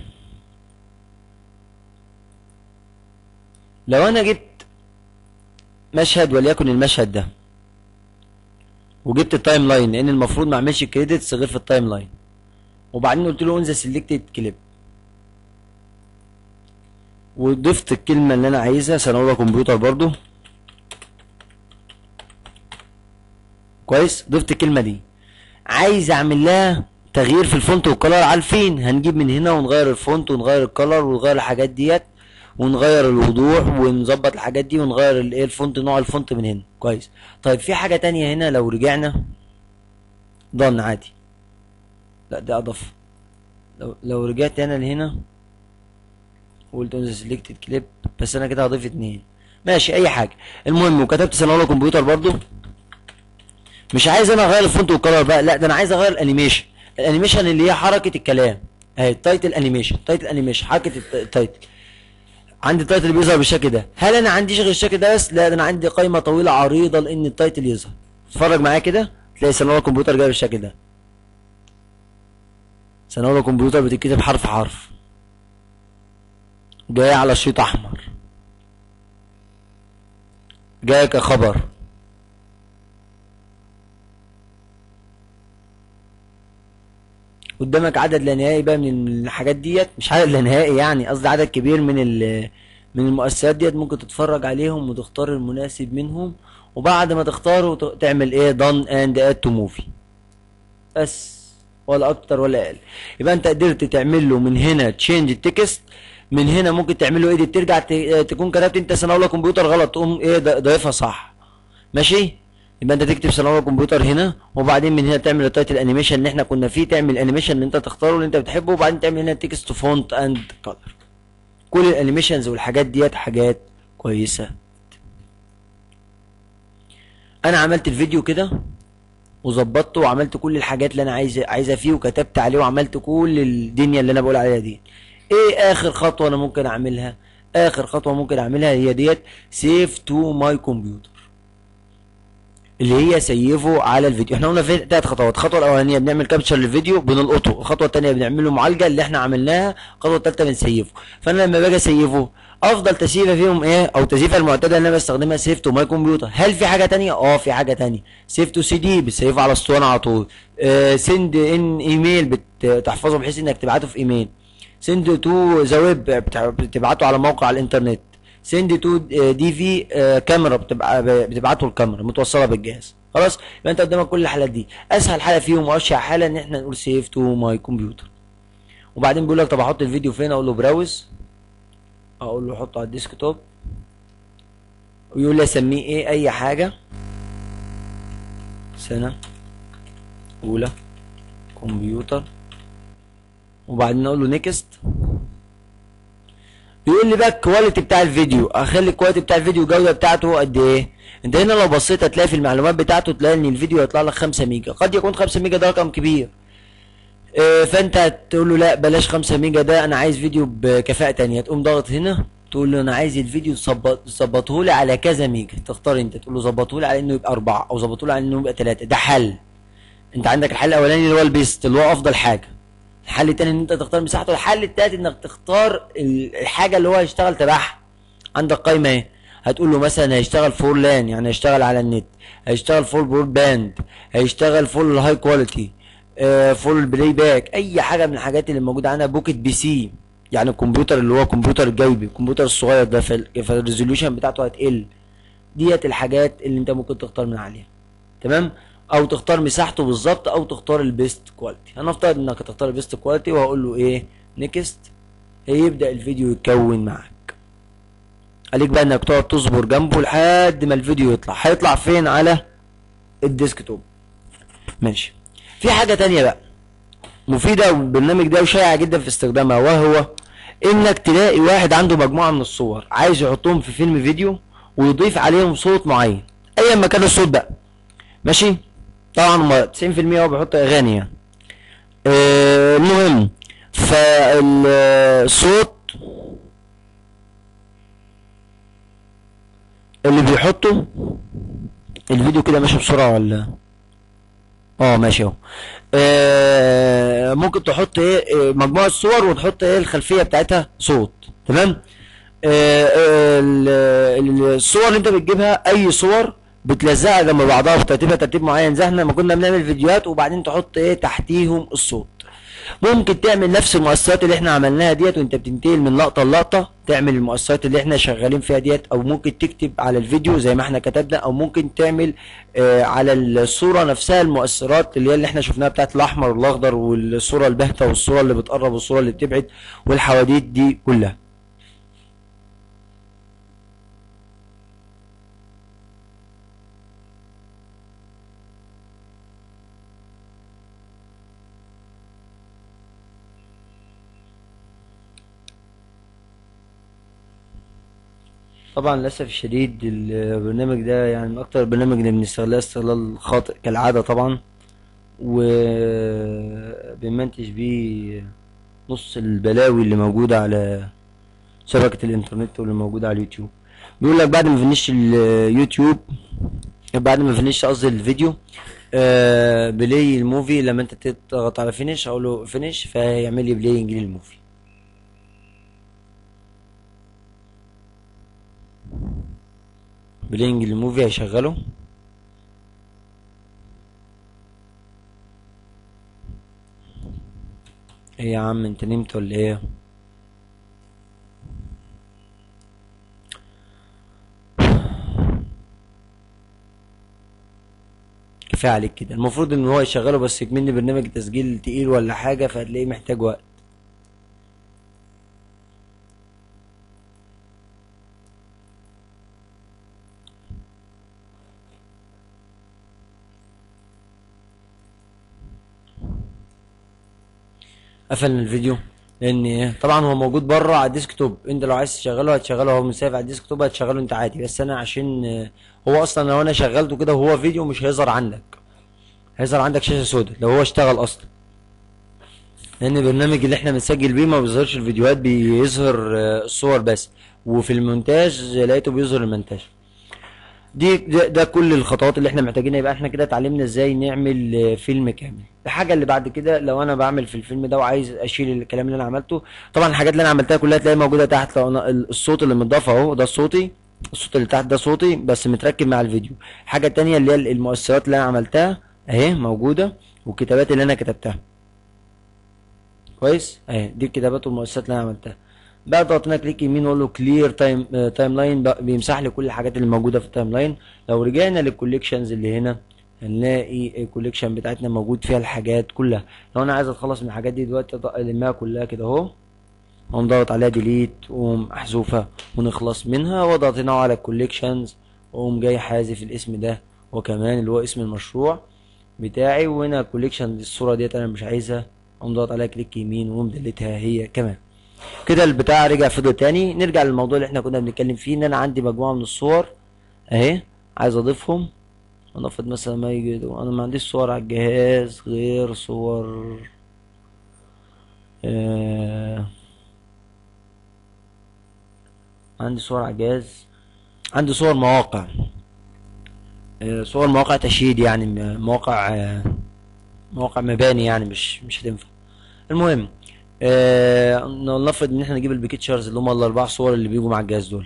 لو انا جبت مشهد وليكن المشهد ده وجبت التايم لاين لان المفروض ما اعملش كريدتس غير في التايم لاين وبعدين قلت له انزل سيلكتد كليب وضفت الكلمة اللي انا عايزها سنة اولى كمبيوتر برضو كويس ضفت الكلمة دي عايز اعمل لها تغيير في الفونت والكلر عارفين هنجيب من هنا ونغير الفونت ونغير الكلر ونغير الحاجات ديت ونغير الوضوح ونظبط الحاجات دي ونغير الايه الفونت نوع الفونت من هنا كويس طيب في حاجة تانية هنا لو رجعنا ضن عادي لا ده اضاف لو لو رجعت انا لهنا وقلت انزل سيلكتد كليب بس انا كده هضيف اتنين ماشي اي حاجه المهم وكتبت سنه اولى كمبيوتر برضو مش عايز انا اغير الفونت والكلر بقى لا ده انا عايز اغير الانيميشن الانيميشن اللي هي حركه الكلام اهي التايتل انيميشن تايتل انيميشن حركه الت- التايتل عندي التايتل بيظهر بالشكل ده هل انا عنديش غير الشكل ده بس لا ده انا عندي قائمه طويله عريضه لان التايتل يظهر اتفرج معايا كده تلاقي سنه اولى كمبيوتر جاي بالشكل ده سنه اولى كمبيوتر بتتكتب حرف حرف جاي على شريط احمر جاي كخبر قدامك عدد لا نهائي بقى من الحاجات ديت مش عدد لا نهائي يعني قصدي عدد كبير من ال من المؤثرات ديت ممكن تتفرج عليهم وتختار المناسب منهم وبعد ما تختاره ت- تعمل ايه done and add to movie بس ولا اكتر ولا اقل يبقى انت قدرت تعمل له من هنا تشينج التكست من هنا ممكن تعمل له ايديت ترجع ت- تكون كتبت انت سنه اولى كمبيوتر غلط تقوم ايه ض- ضايفها صح ماشي يبقى انت تكتب سنه اولى كمبيوتر هنا وبعدين من هنا تعمل التايتل انيميشن اللي احنا كنا فيه تعمل انيميشن اللي انت تختاره اللي انت بتحبه وبعدين تعمل هنا تكست فونت اند كلر كل الانيميشنز والحاجات ديت حاجات كويسه انا عملت الفيديو كده وظبطته وعملت كل الحاجات اللي انا عايز عايزها فيه وكتبت عليه وعملت كل الدنيا اللي انا بقول عليها دي ايه اخر خطوه انا ممكن اعملها اخر خطوه ممكن اعملها هي ديت سيف تو ماي كمبيوتر اللي هي سيفه على الفيديو احنا قلنا في ثلاث خطوات الخطوه الاولانيه بنعمل كابتشر للفيديو بنلقطه الخطوه الثانيه بنعمل له معالجه اللي احنا عملناها الخطوه الثالثه بنسيفه فانا لما باجي اسيفه افضل تسييفه فيهم ايه او تسييفه المعتاده اللي انا بستخدمها سيف تو ماي كمبيوتر هل في حاجه تانية اه في حاجه تانية سيف تو سي دي بتسيفه على اسطوانه على طول آه سند ان ايميل بتحفظه بحيث انك تبعته في ايميل سند تو ذا ويب بتبعته على موقع على الانترنت سند تو دي في آه، كاميرا بتبقى بتبعته الكاميرا متوصله بالجهاز خلاص يبقى انت قدامك كل الحالات دي اسهل حاله فيهم واشهر حاله ان احنا نقول سيف تو ماي كمبيوتر وبعدين بيقول لك طب احط الفيديو فين اقول له براوز اقول له حطه على الديسك توب ويقول لي اسميه ايه اي حاجه سنه اولى كمبيوتر وبعدين اقول له نيكست بيقول لي بقى الكواليتي بتاع الفيديو اخلي الكواليتي بتاع الفيديو الجوده بتاعته قد ايه انت هنا لو بصيت هتلاقي في المعلومات بتاعته تلاقي ان الفيديو هيطلع لك 5 ميجا قد يكون 5 ميجا ده رقم كبير اه فانت هتقول له لا بلاش 5 ميجا ده انا عايز فيديو بكفاءه تانية تقوم ضاغط هنا تقول له انا عايز الفيديو تظبطه لي على كذا ميجا تختار انت تقول له ظبطه لي على انه يبقى 4 او ظبطه لي على انه يبقى 3 ده حل انت عندك الحل الاولاني اللي هو البيست اللي هو افضل حاجه الحل التاني ان انت تختار مساحته الحل التالت انك تختار ال- الحاجه اللي هو هيشتغل تبعها عندك قايمه ايه هتقول له مثلا هيشتغل فور لان يعني هيشتغل على النت هيشتغل فول برود باند هيشتغل فول هاي كواليتي فول بلاي باك اي حاجه من الحاجات اللي موجوده عندنا بوكيت بي سي يعني الكمبيوتر اللي هو كمبيوتر جيبي الكمبيوتر الصغير ده فال- فالريزوليوشن بتاعته هتقل ديت الحاجات اللي انت ممكن تختار من عليها تمام او تختار مساحته بالظبط او تختار البيست كواليتي هنفترض انك هتختار البيست كواليتي وهقول له ايه نيكست هيبدا الفيديو يتكون معاك عليك بقى انك تقعد تصبر جنبه لحد ما الفيديو يطلع هيطلع فين على الديسك توب ماشي في حاجه تانية بقى مفيده والبرنامج ده وشائع جدا في استخدامها وهو انك تلاقي واحد عنده مجموعه من الصور عايز يحطهم في فيلم فيديو ويضيف عليهم صوت معين ايا ما كان الصوت بقى ماشي طبعا ما 90% هو بيحط اغاني يعني آه، المهم فالصوت اللي بيحطه الفيديو كده ماشي بسرعة ولا اه ماشي اهو آه، ممكن تحط ايه آه، مجموعة صور وتحط ايه الخلفية بتاعتها صوت تمام آه، آه، ال- ال- الصور اللي انت بتجيبها اي صور بتلزقها جنب بعضها وترتيبها ترتيب معين زي احنا لما كنا بنعمل فيديوهات وبعدين تحط ايه تحتيهم الصوت ممكن تعمل نفس المؤثرات اللي احنا عملناها ديت وانت بتنتقل من لقطه للقطه تعمل المؤثرات اللي احنا شغالين فيها ديت او ممكن تكتب على الفيديو زي ما احنا كتبنا او ممكن تعمل آه على الصوره نفسها المؤثرات اللي هي اللي احنا شفناها بتاعت الاحمر والاخضر والصوره الباهته والصوره اللي بتقرب والصوره اللي بتبعد والحواديت دي كلها طبعا للاسف الشديد البرنامج ده يعني من اكتر البرنامج اللي بنستغلها استغلال خاطئ كالعاده طبعا وبنمنتج بيه نص البلاوي اللي موجوده على شبكه الانترنت واللي موجوده على اليوتيوب بيقول لك بعد ما فنش اليوتيوب بعد ما فنش قصدي الفيديو آه بلاي الموفي لما انت تضغط على فينش اقول له فينش فيعمل لي بلاينج للموفي بلينج الموفي هيشغله ايه يا عم انت نمت ولا ايه كفايه عليك كده المفروض ان هو يشغله بس يكملني برنامج تسجيل تقيل ولا حاجه فهتلاقيه محتاج وقت قفلنا الفيديو لان إيه؟ طبعا هو موجود بره على الديسكتوب انت لو عايز تشغله هتشغله هو مسافر على الديسكتوب هتشغله انت عادي بس انا عشان آه، هو اصلا لو انا شغلته كده وهو فيديو مش هيظهر عندك هيظهر عندك شاشه سوداء لو هو اشتغل اصلا لان البرنامج اللي احنا بنسجل بيه ما بيظهرش الفيديوهات بيظهر آه، الصور بس وفي المونتاج لقيته بيظهر المونتاج دي ده, ده كل الخطوات اللي احنا محتاجينها يبقى احنا كده اتعلمنا ازاي نعمل آه، فيلم كامل الحاجه اللي بعد كده لو انا بعمل في الفيلم ده وعايز اشيل الكلام اللي انا عملته طبعا الحاجات اللي انا عملتها كلها تلاقيها موجوده تحت لو انا ال- الصوت اللي متضاف اهو ده صوتي الصوت اللي تحت ده صوتي بس متركب مع الفيديو الحاجه التانية اللي هي المؤثرات اللي انا عملتها اهي موجوده والكتابات اللي انا كتبتها كويس اهي دي الكتابات والمؤسسات اللي انا عملتها بقى ضغطنا كليك يمين واقول له كلير تايم تايم لاين بيمسح لي كل الحاجات اللي موجوده في التايم لاين لو رجعنا للكوليكشنز اللي هنا هنلاقي الكوليكشن بتاعتنا موجود فيها الحاجات كلها لو انا عايز اتخلص من الحاجات دي دلوقتي أض- المها كلها كده اهو اقوم ضغط عليها ديليت واقوم احذفها ونخلص منها واضغط هنا على الكوليكشنز واقوم جاي حازف الاسم ده وكمان اللي هو اسم المشروع بتاعي وهنا كوليكشن الصوره ديت انا مش عايزها اقوم ضغط عليها كليك يمين واقوم دلتها هي كمان كده البتاع رجع فضل تاني نرجع للموضوع اللي احنا كنا بنتكلم فيه ان انا عندي مجموعه من الصور اهي عايز اضيفهم هنفرض مثلا ما يجي انا ما عنديش صور على الجهاز غير صور آه عندي صور على الجهاز عندي صور مواقع آه صور مواقع تشييد يعني م- مواقع آه مواقع مباني يعني مش مش هتنفع المهم آه نفرض ان احنا نجيب البيكتشرز اللي هم الاربع صور اللي بيجوا مع الجهاز دول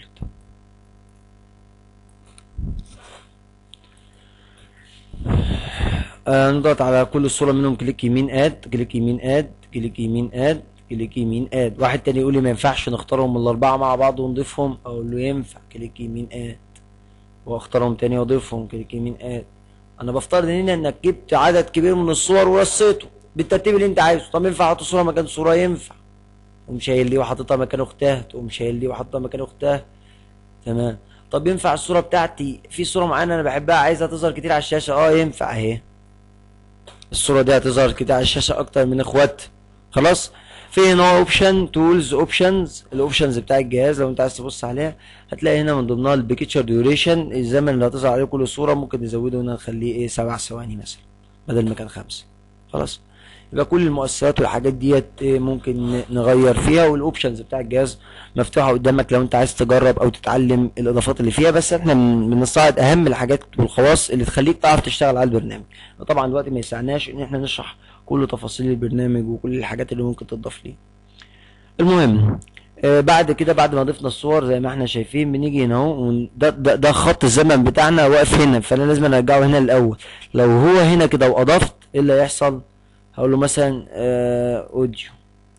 آه نضغط على كل صورة منهم كليك يمين اد كليك يمين اد كليك يمين اد كليك يمين اد واحد تاني يقول لي ما ينفعش نختارهم من الاربعة مع بعض ونضيفهم اقول له ينفع كليك يمين اد واختارهم تاني واضيفهم كليك يمين اد انا بفترض هنا انك جبت عدد كبير من الصور ورصيته بالترتيب اللي انت عايزه طب ينفع احط صورة مكان صورة ينفع تقوم شايل دي وحاططها مكان اختها تقوم شايل دي وحاططها مكان اختها تمام طب ينفع الصورة بتاعتي في صورة معينة انا بحبها عايزها تظهر كتير على الشاشة اه ينفع اهي الصورة دي هتظهر كده على الشاشة أكتر من إخوات خلاص في هنا اوبشن تولز اوبشنز الاوبشنز بتاع الجهاز لو انت عايز تبص عليها هتلاقي هنا من ضمنها البيكتشر ديوريشن الزمن اللي هتظهر عليه كل صورة ممكن نزوده هنا نخليه ايه سبع ثواني مثلا بدل ما كان خمسة خلاص يبقى كل المؤثرات والحاجات ديت إيه ممكن ن- نغير فيها والاوبشنز بتاع الجهاز مفتوحه قدامك لو انت عايز تجرب او تتعلم الاضافات اللي فيها بس احنا من- بنستعرض اهم الحاجات والخواص اللي تخليك تعرف تشتغل على البرنامج طبعا الوقت ما يسعناش ان احنا نشرح كل تفاصيل البرنامج وكل الحاجات اللي ممكن تضاف ليه المهم آه بعد كده بعد ما ضفنا الصور زي ما احنا شايفين بنيجي هنا اهو ون- ده, ده, ده خط الزمن بتاعنا واقف هنا فانا لازم ارجعه هنا الاول لو هو هنا كده واضفت ايه اللي هيحصل هقول له مثلا آه اوديو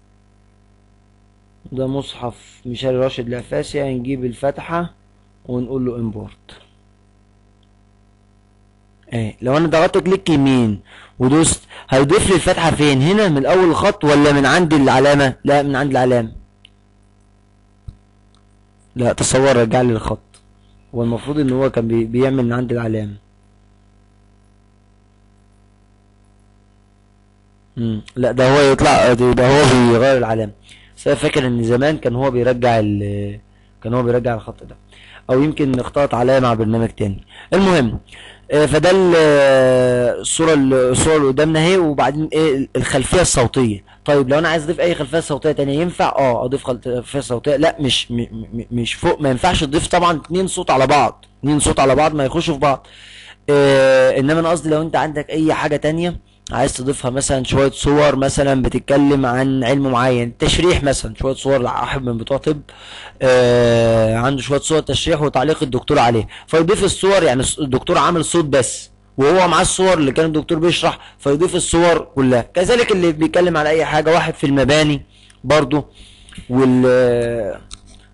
ده مصحف مشاري راشد العفاسي هنجيب الفتحة ونقول له امبورت ايه لو انا ضغطت كليك يمين ودوست هيضيف لي الفتحة فين هنا من اول الخط ولا من عند العلامة لا من عند العلامة لا تصور رجع لي الخط هو المفروض ان هو كان بي- بيعمل من عند العلامة مم. لا ده هو يطلع ده ده هو بيغير العلامة بس انا فاكر ان زمان كان هو بيرجع ال كان هو بيرجع الخط ده او يمكن اختلط عليا مع برنامج تاني المهم آه، فده ال- آه، الصورة ال- الصورة اللي قدامنا اهي وبعدين ايه الخلفية الصوتية طيب لو انا عايز اضيف اي خلفية صوتية تانية ينفع اه اضيف خلفية صوتية لا مش م م مش فوق ما ينفعش تضيف طبعا اتنين صوت على بعض اتنين صوت على بعض ما يخشوا في بعض آه انما انا قصدي لو انت عندك اي حاجة تانية عايز تضيفها مثلا شوية صور مثلا بتتكلم عن علم معين تشريح مثلا شوية صور لواحد من بتوع طب آه عنده شوية صور تشريح وتعليق الدكتور عليه فيضيف الصور يعني الدكتور عامل صوت بس وهو معاه الصور اللي كان الدكتور بيشرح فيضيف الصور كلها كذلك اللي بيتكلم على اي حاجة واحد في المباني برضو وال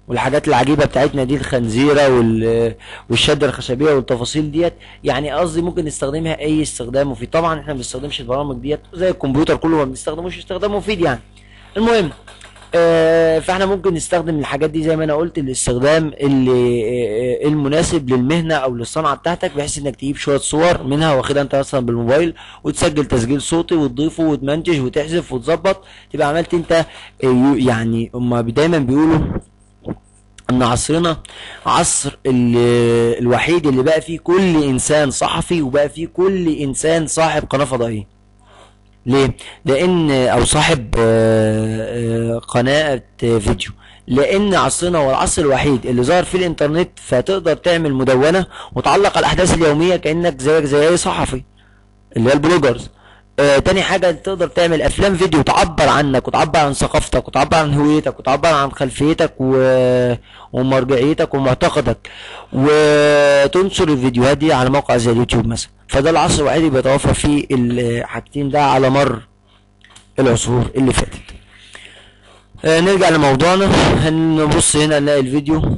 والحاجات العجيبه بتاعتنا دي الخنزيره وال والشده الخشبيه والتفاصيل ديت يعني قصدي ممكن نستخدمها اي استخدام مفيد طبعا احنا ما بنستخدمش البرامج ديت زي الكمبيوتر كله ما بنستخدموش استخدام مفيد يعني المهم آه، فاحنا ممكن نستخدم الحاجات دي زي ما انا قلت الاستخدام اللي آه، المناسب للمهنه او للصنعه بتاعتك بحيث انك تجيب شويه صور منها واخدها انت مثلا بالموبايل وتسجل تسجيل صوتي وتضيفه وتمنتج وتحذف وتظبط تبقى عملت انت آه، يو- يعني هما دايما بيقولوا ان عصرنا عصر ال- الوحيد اللي بقى فيه كل انسان صحفي وبقى فيه كل انسان صاحب قناه فضائيه ليه؟ لأن أو صاحب آه، آه، قناة فيديو لأن عصرنا هو العصر الوحيد اللي ظهر فيه الإنترنت فتقدر تعمل مدونة وتعلق على الأحداث اليومية كأنك زيك زي أي صحفي اللي هي البلوجرز آه تاني حاجة تقدر تعمل أفلام فيديو تعبر عنك وتعبر عن ثقافتك وتعبر عن هويتك وتعبر عن خلفيتك و... ومرجعيتك ومعتقدك وتنشر الفيديوهات دي على موقع زي اليوتيوب مثلا فده العصر الوحيد اللي بيتوفر فيه الحاجتين ده على مر العصور اللي فاتت آه نرجع لموضوعنا هنبص هنا نلاقي الفيديو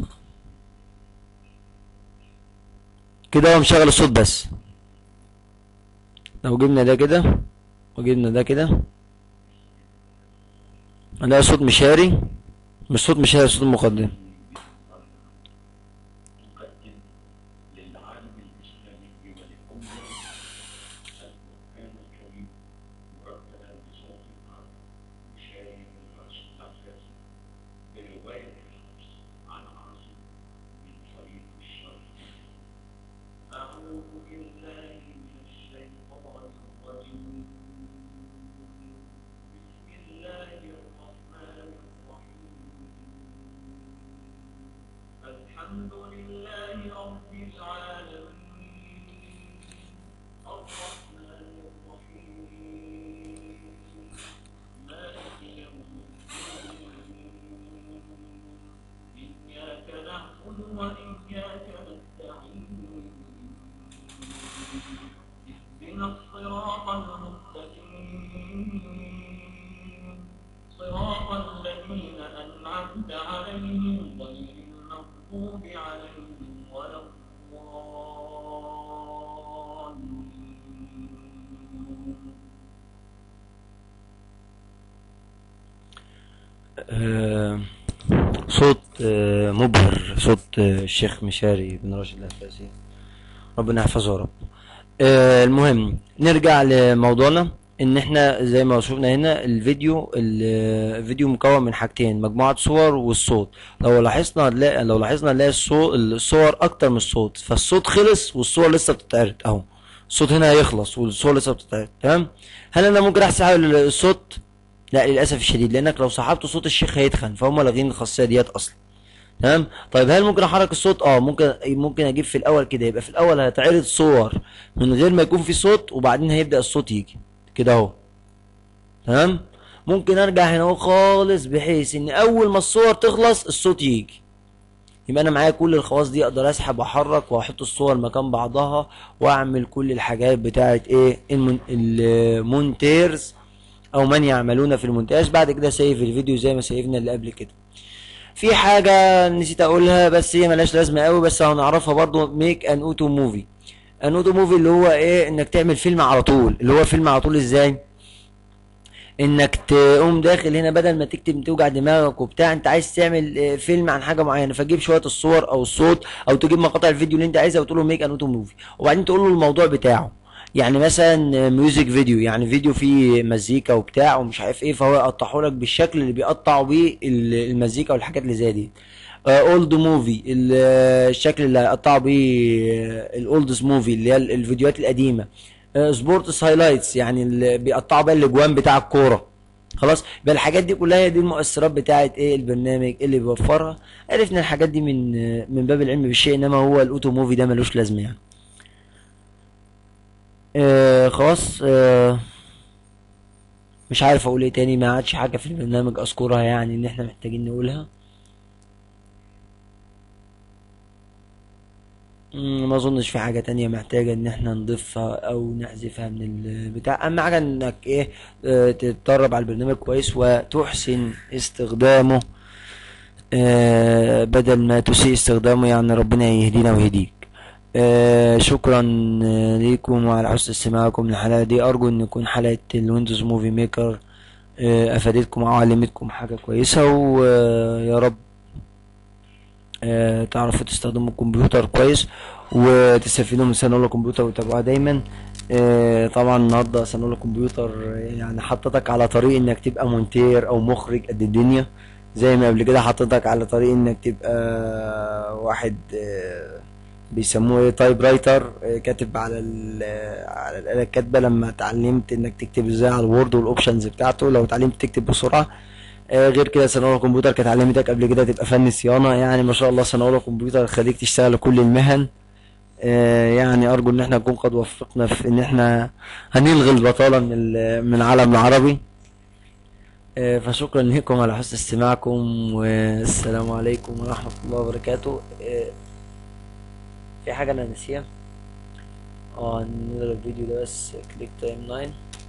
كده هو مشغل الصوت بس لو جبنا ده كده وجبنا ده كده هنلاقي صوت مشاري مش صوت مشاري صوت مقدم تقدم للعالم الإسلامي وللأمة القرآن الكريم مرتبا بصوت عام مشاري الرأس الأحداث برواية الحفص عن عاصم من طريق الشر أعوذ بالله من الشيطان الرجيم بسم الله الرحمن الرحيم الحمد لله رب العالمين الرحمن الرحيم مالك يوم الدين إياك نعبد وإياك نستعين اهدنا الصراط المستقيم صراط الذين أنعمت عليهم غير المغضوب عليهم ولا الضالين آه، صوت آه، مبهر صوت آه، الشيخ مشاري بن راشد الأساسي ربنا يحفظه يا رب آه، المهم نرجع لموضوعنا ان احنا زي ما شفنا هنا الفيديو الفيديو مكون من حاجتين مجموعة صور والصوت لو لاحظنا هنلاقي لو لاحظنا نلاقي الصو- الصور اكتر من الصوت فالصوت خلص والصور لسه بتتعرض اهو الصوت هنا هيخلص والصور لسه بتتعرض تمام هل انا ممكن اسحب الصوت لا للاسف الشديد لانك لو سحبت صوت الشيخ هيتخن فهم لاغين الخاصيه ديت اصلا تمام طيب هل ممكن احرك الصوت اه ممكن ممكن اجيب في الاول كده يبقى في الاول هتعرض صور من غير ما يكون في صوت وبعدين هيبدا الصوت يجي كده اهو تمام ممكن ارجع هنا اهو خالص بحيث ان اول ما الصور تخلص الصوت يجي يبقى انا معايا كل الخواص دي اقدر اسحب واحرك واحط الصور مكان بعضها واعمل كل الحاجات بتاعت ايه المون... المونتيرز او من يعملون في المونتاج بعد كده سيف الفيديو زي ما سيفنا اللي قبل كده في حاجة نسيت اقولها بس هي ملهاش لازمة قوي بس هنعرفها برضو ميك ان اوتو موفي ان اوتو موفي اللي هو ايه انك تعمل فيلم على طول اللي هو فيلم على طول ازاي انك تقوم داخل هنا بدل ما تكتب توجع دماغك وبتاع انت عايز تعمل آه، فيلم عن حاجه معينه فتجيب شويه الصور او الصوت او تجيب مقاطع الفيديو اللي انت عايزها وتقول له ميك ان اوتو موفي وبعدين تقول له الموضوع بتاعه يعني مثلا ميوزك فيديو يعني فيديو فيه مزيكا وبتاع ومش عارف ايه فهو يقطعه لك بالشكل اللي بيقطعوا بيه ال- المزيكا والحاجات اللي زي دي اولد موفي الشكل اللي هيقطعوا بيه الاولدز موفي اللي هي ال- الفيديوهات القديمه سبورتس هايلايتس يعني اللي بيقطعوا بقى الاجوان بتاع الكوره خلاص يبقى الحاجات دي كلها هي دي المؤثرات بتاعه ايه البرنامج اللي بيوفرها عرفنا الحاجات دي من من باب العلم بالشيء انما هو الاوتو موفي ده ملوش لازمه يعني آه خلاص آه مش عارف اقول ايه تاني ما عادش حاجه في البرنامج اذكرها يعني ان احنا محتاجين نقولها مم، ما اظنش في حاجة تانية محتاجة ان احنا نضيفها او نحذفها من البتاع اهم حاجة انك ايه آه، تتدرب على البرنامج كويس وتحسن استخدامه آه بدل ما تسيء استخدامه يعني ربنا يهدينا ويهديك آه شكرا آه، ليكم وعلى حسن استماعكم للحلقة دي أرجو إن يكون حلقة الويندوز موفي ميكر آه، أفادتكم أو علمتكم حاجة كويسة ويا رب آه، تعرفوا تستخدموا الكمبيوتر كويس وتستفيدوا من سنة الكمبيوتر وتابعوها دايما آه، طبعا النهارده سنة الكمبيوتر يعني حطتك على طريق انك تبقى مونتير او مخرج قد الدنيا زي ما قبل كده حطتك على طريق انك تبقى واحد آه، بيسموه ايه تايب رايتر آه، كاتب على ال- على الآلة الكاتبة لما اتعلمت انك تكتب ازاي على الوورد والاوبشنز بتاعته لو اتعلمت تكتب بسرعة آه، غير كده سنة أولى كمبيوتر كانت علمتك قبل كده تبقى فني صيانة يعني ما شاء الله سنة أولى كمبيوتر تخليك تشتغل كل المهن آه، يعني أرجو إن احنا نكون قد وفقنا في إن احنا هنلغي البطالة من ال- من العالم العربي آه، فشكرا لكم على حسن استماعكم والسلام عليكم ورحمة الله وبركاته آه، في حاجة أنا ناسيها اه نلغي الفيديو ده بس كليك تايم لاين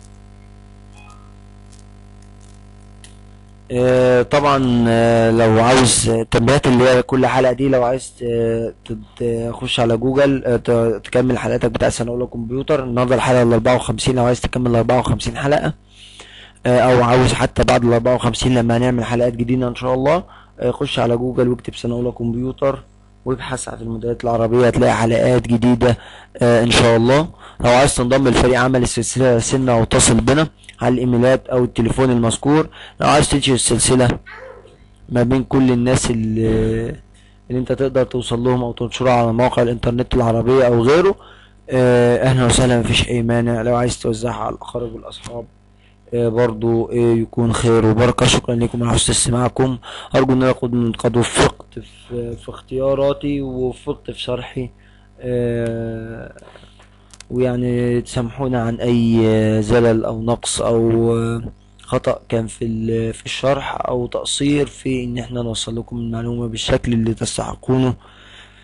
آه، طبعا آه، لو عاوز التنبيهات اللي هي كل حلقة دي لو عايز ت- ت- تخش على جوجل آه، ت- تكمل حلقاتك بتاع سنة أولى كمبيوتر النهاردة الحلقة ال 54 لو عايز تكمل ال 54 حلقة آه، أو عاوز حتى بعد ال 54 لما هنعمل حلقات جديدة إن شاء الله آه، خش على جوجل واكتب سنة أولى كمبيوتر وابحث عن المنتديات العربية هتلاقي حلقات جديدة آه، إن شاء الله لو عايز تنضم لفريق عمل السلسلة سنة أو اتصل بنا على الإيميلات أو التليفون المذكور لو عايز تنشئ السلسلة ما بين كل الناس اللي, اللي انت تقدر توصل لهم او تنشرها على مواقع الانترنت العربية او غيره آه، اهلا وسهلا مفيش اي مانع لو عايز توزعها على الاقارب والاصحاب آه، برضو آه، يكون خير وبركة شكرا لكم على حسن استماعكم ارجو ان انا قد قد وفقت في, في اختياراتي ووفقت في شرحي آه، ويعني تسامحونا عن اي آه، زلل او نقص او آه، خطأ كان في ال- في الشرح او تقصير في ان احنا نوصل لكم المعلومة بالشكل اللي تستحقونه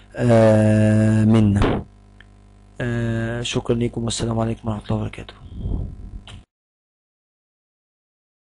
آه، منا آه، شكرا لكم والسلام عليكم ورحمة الله وبركاته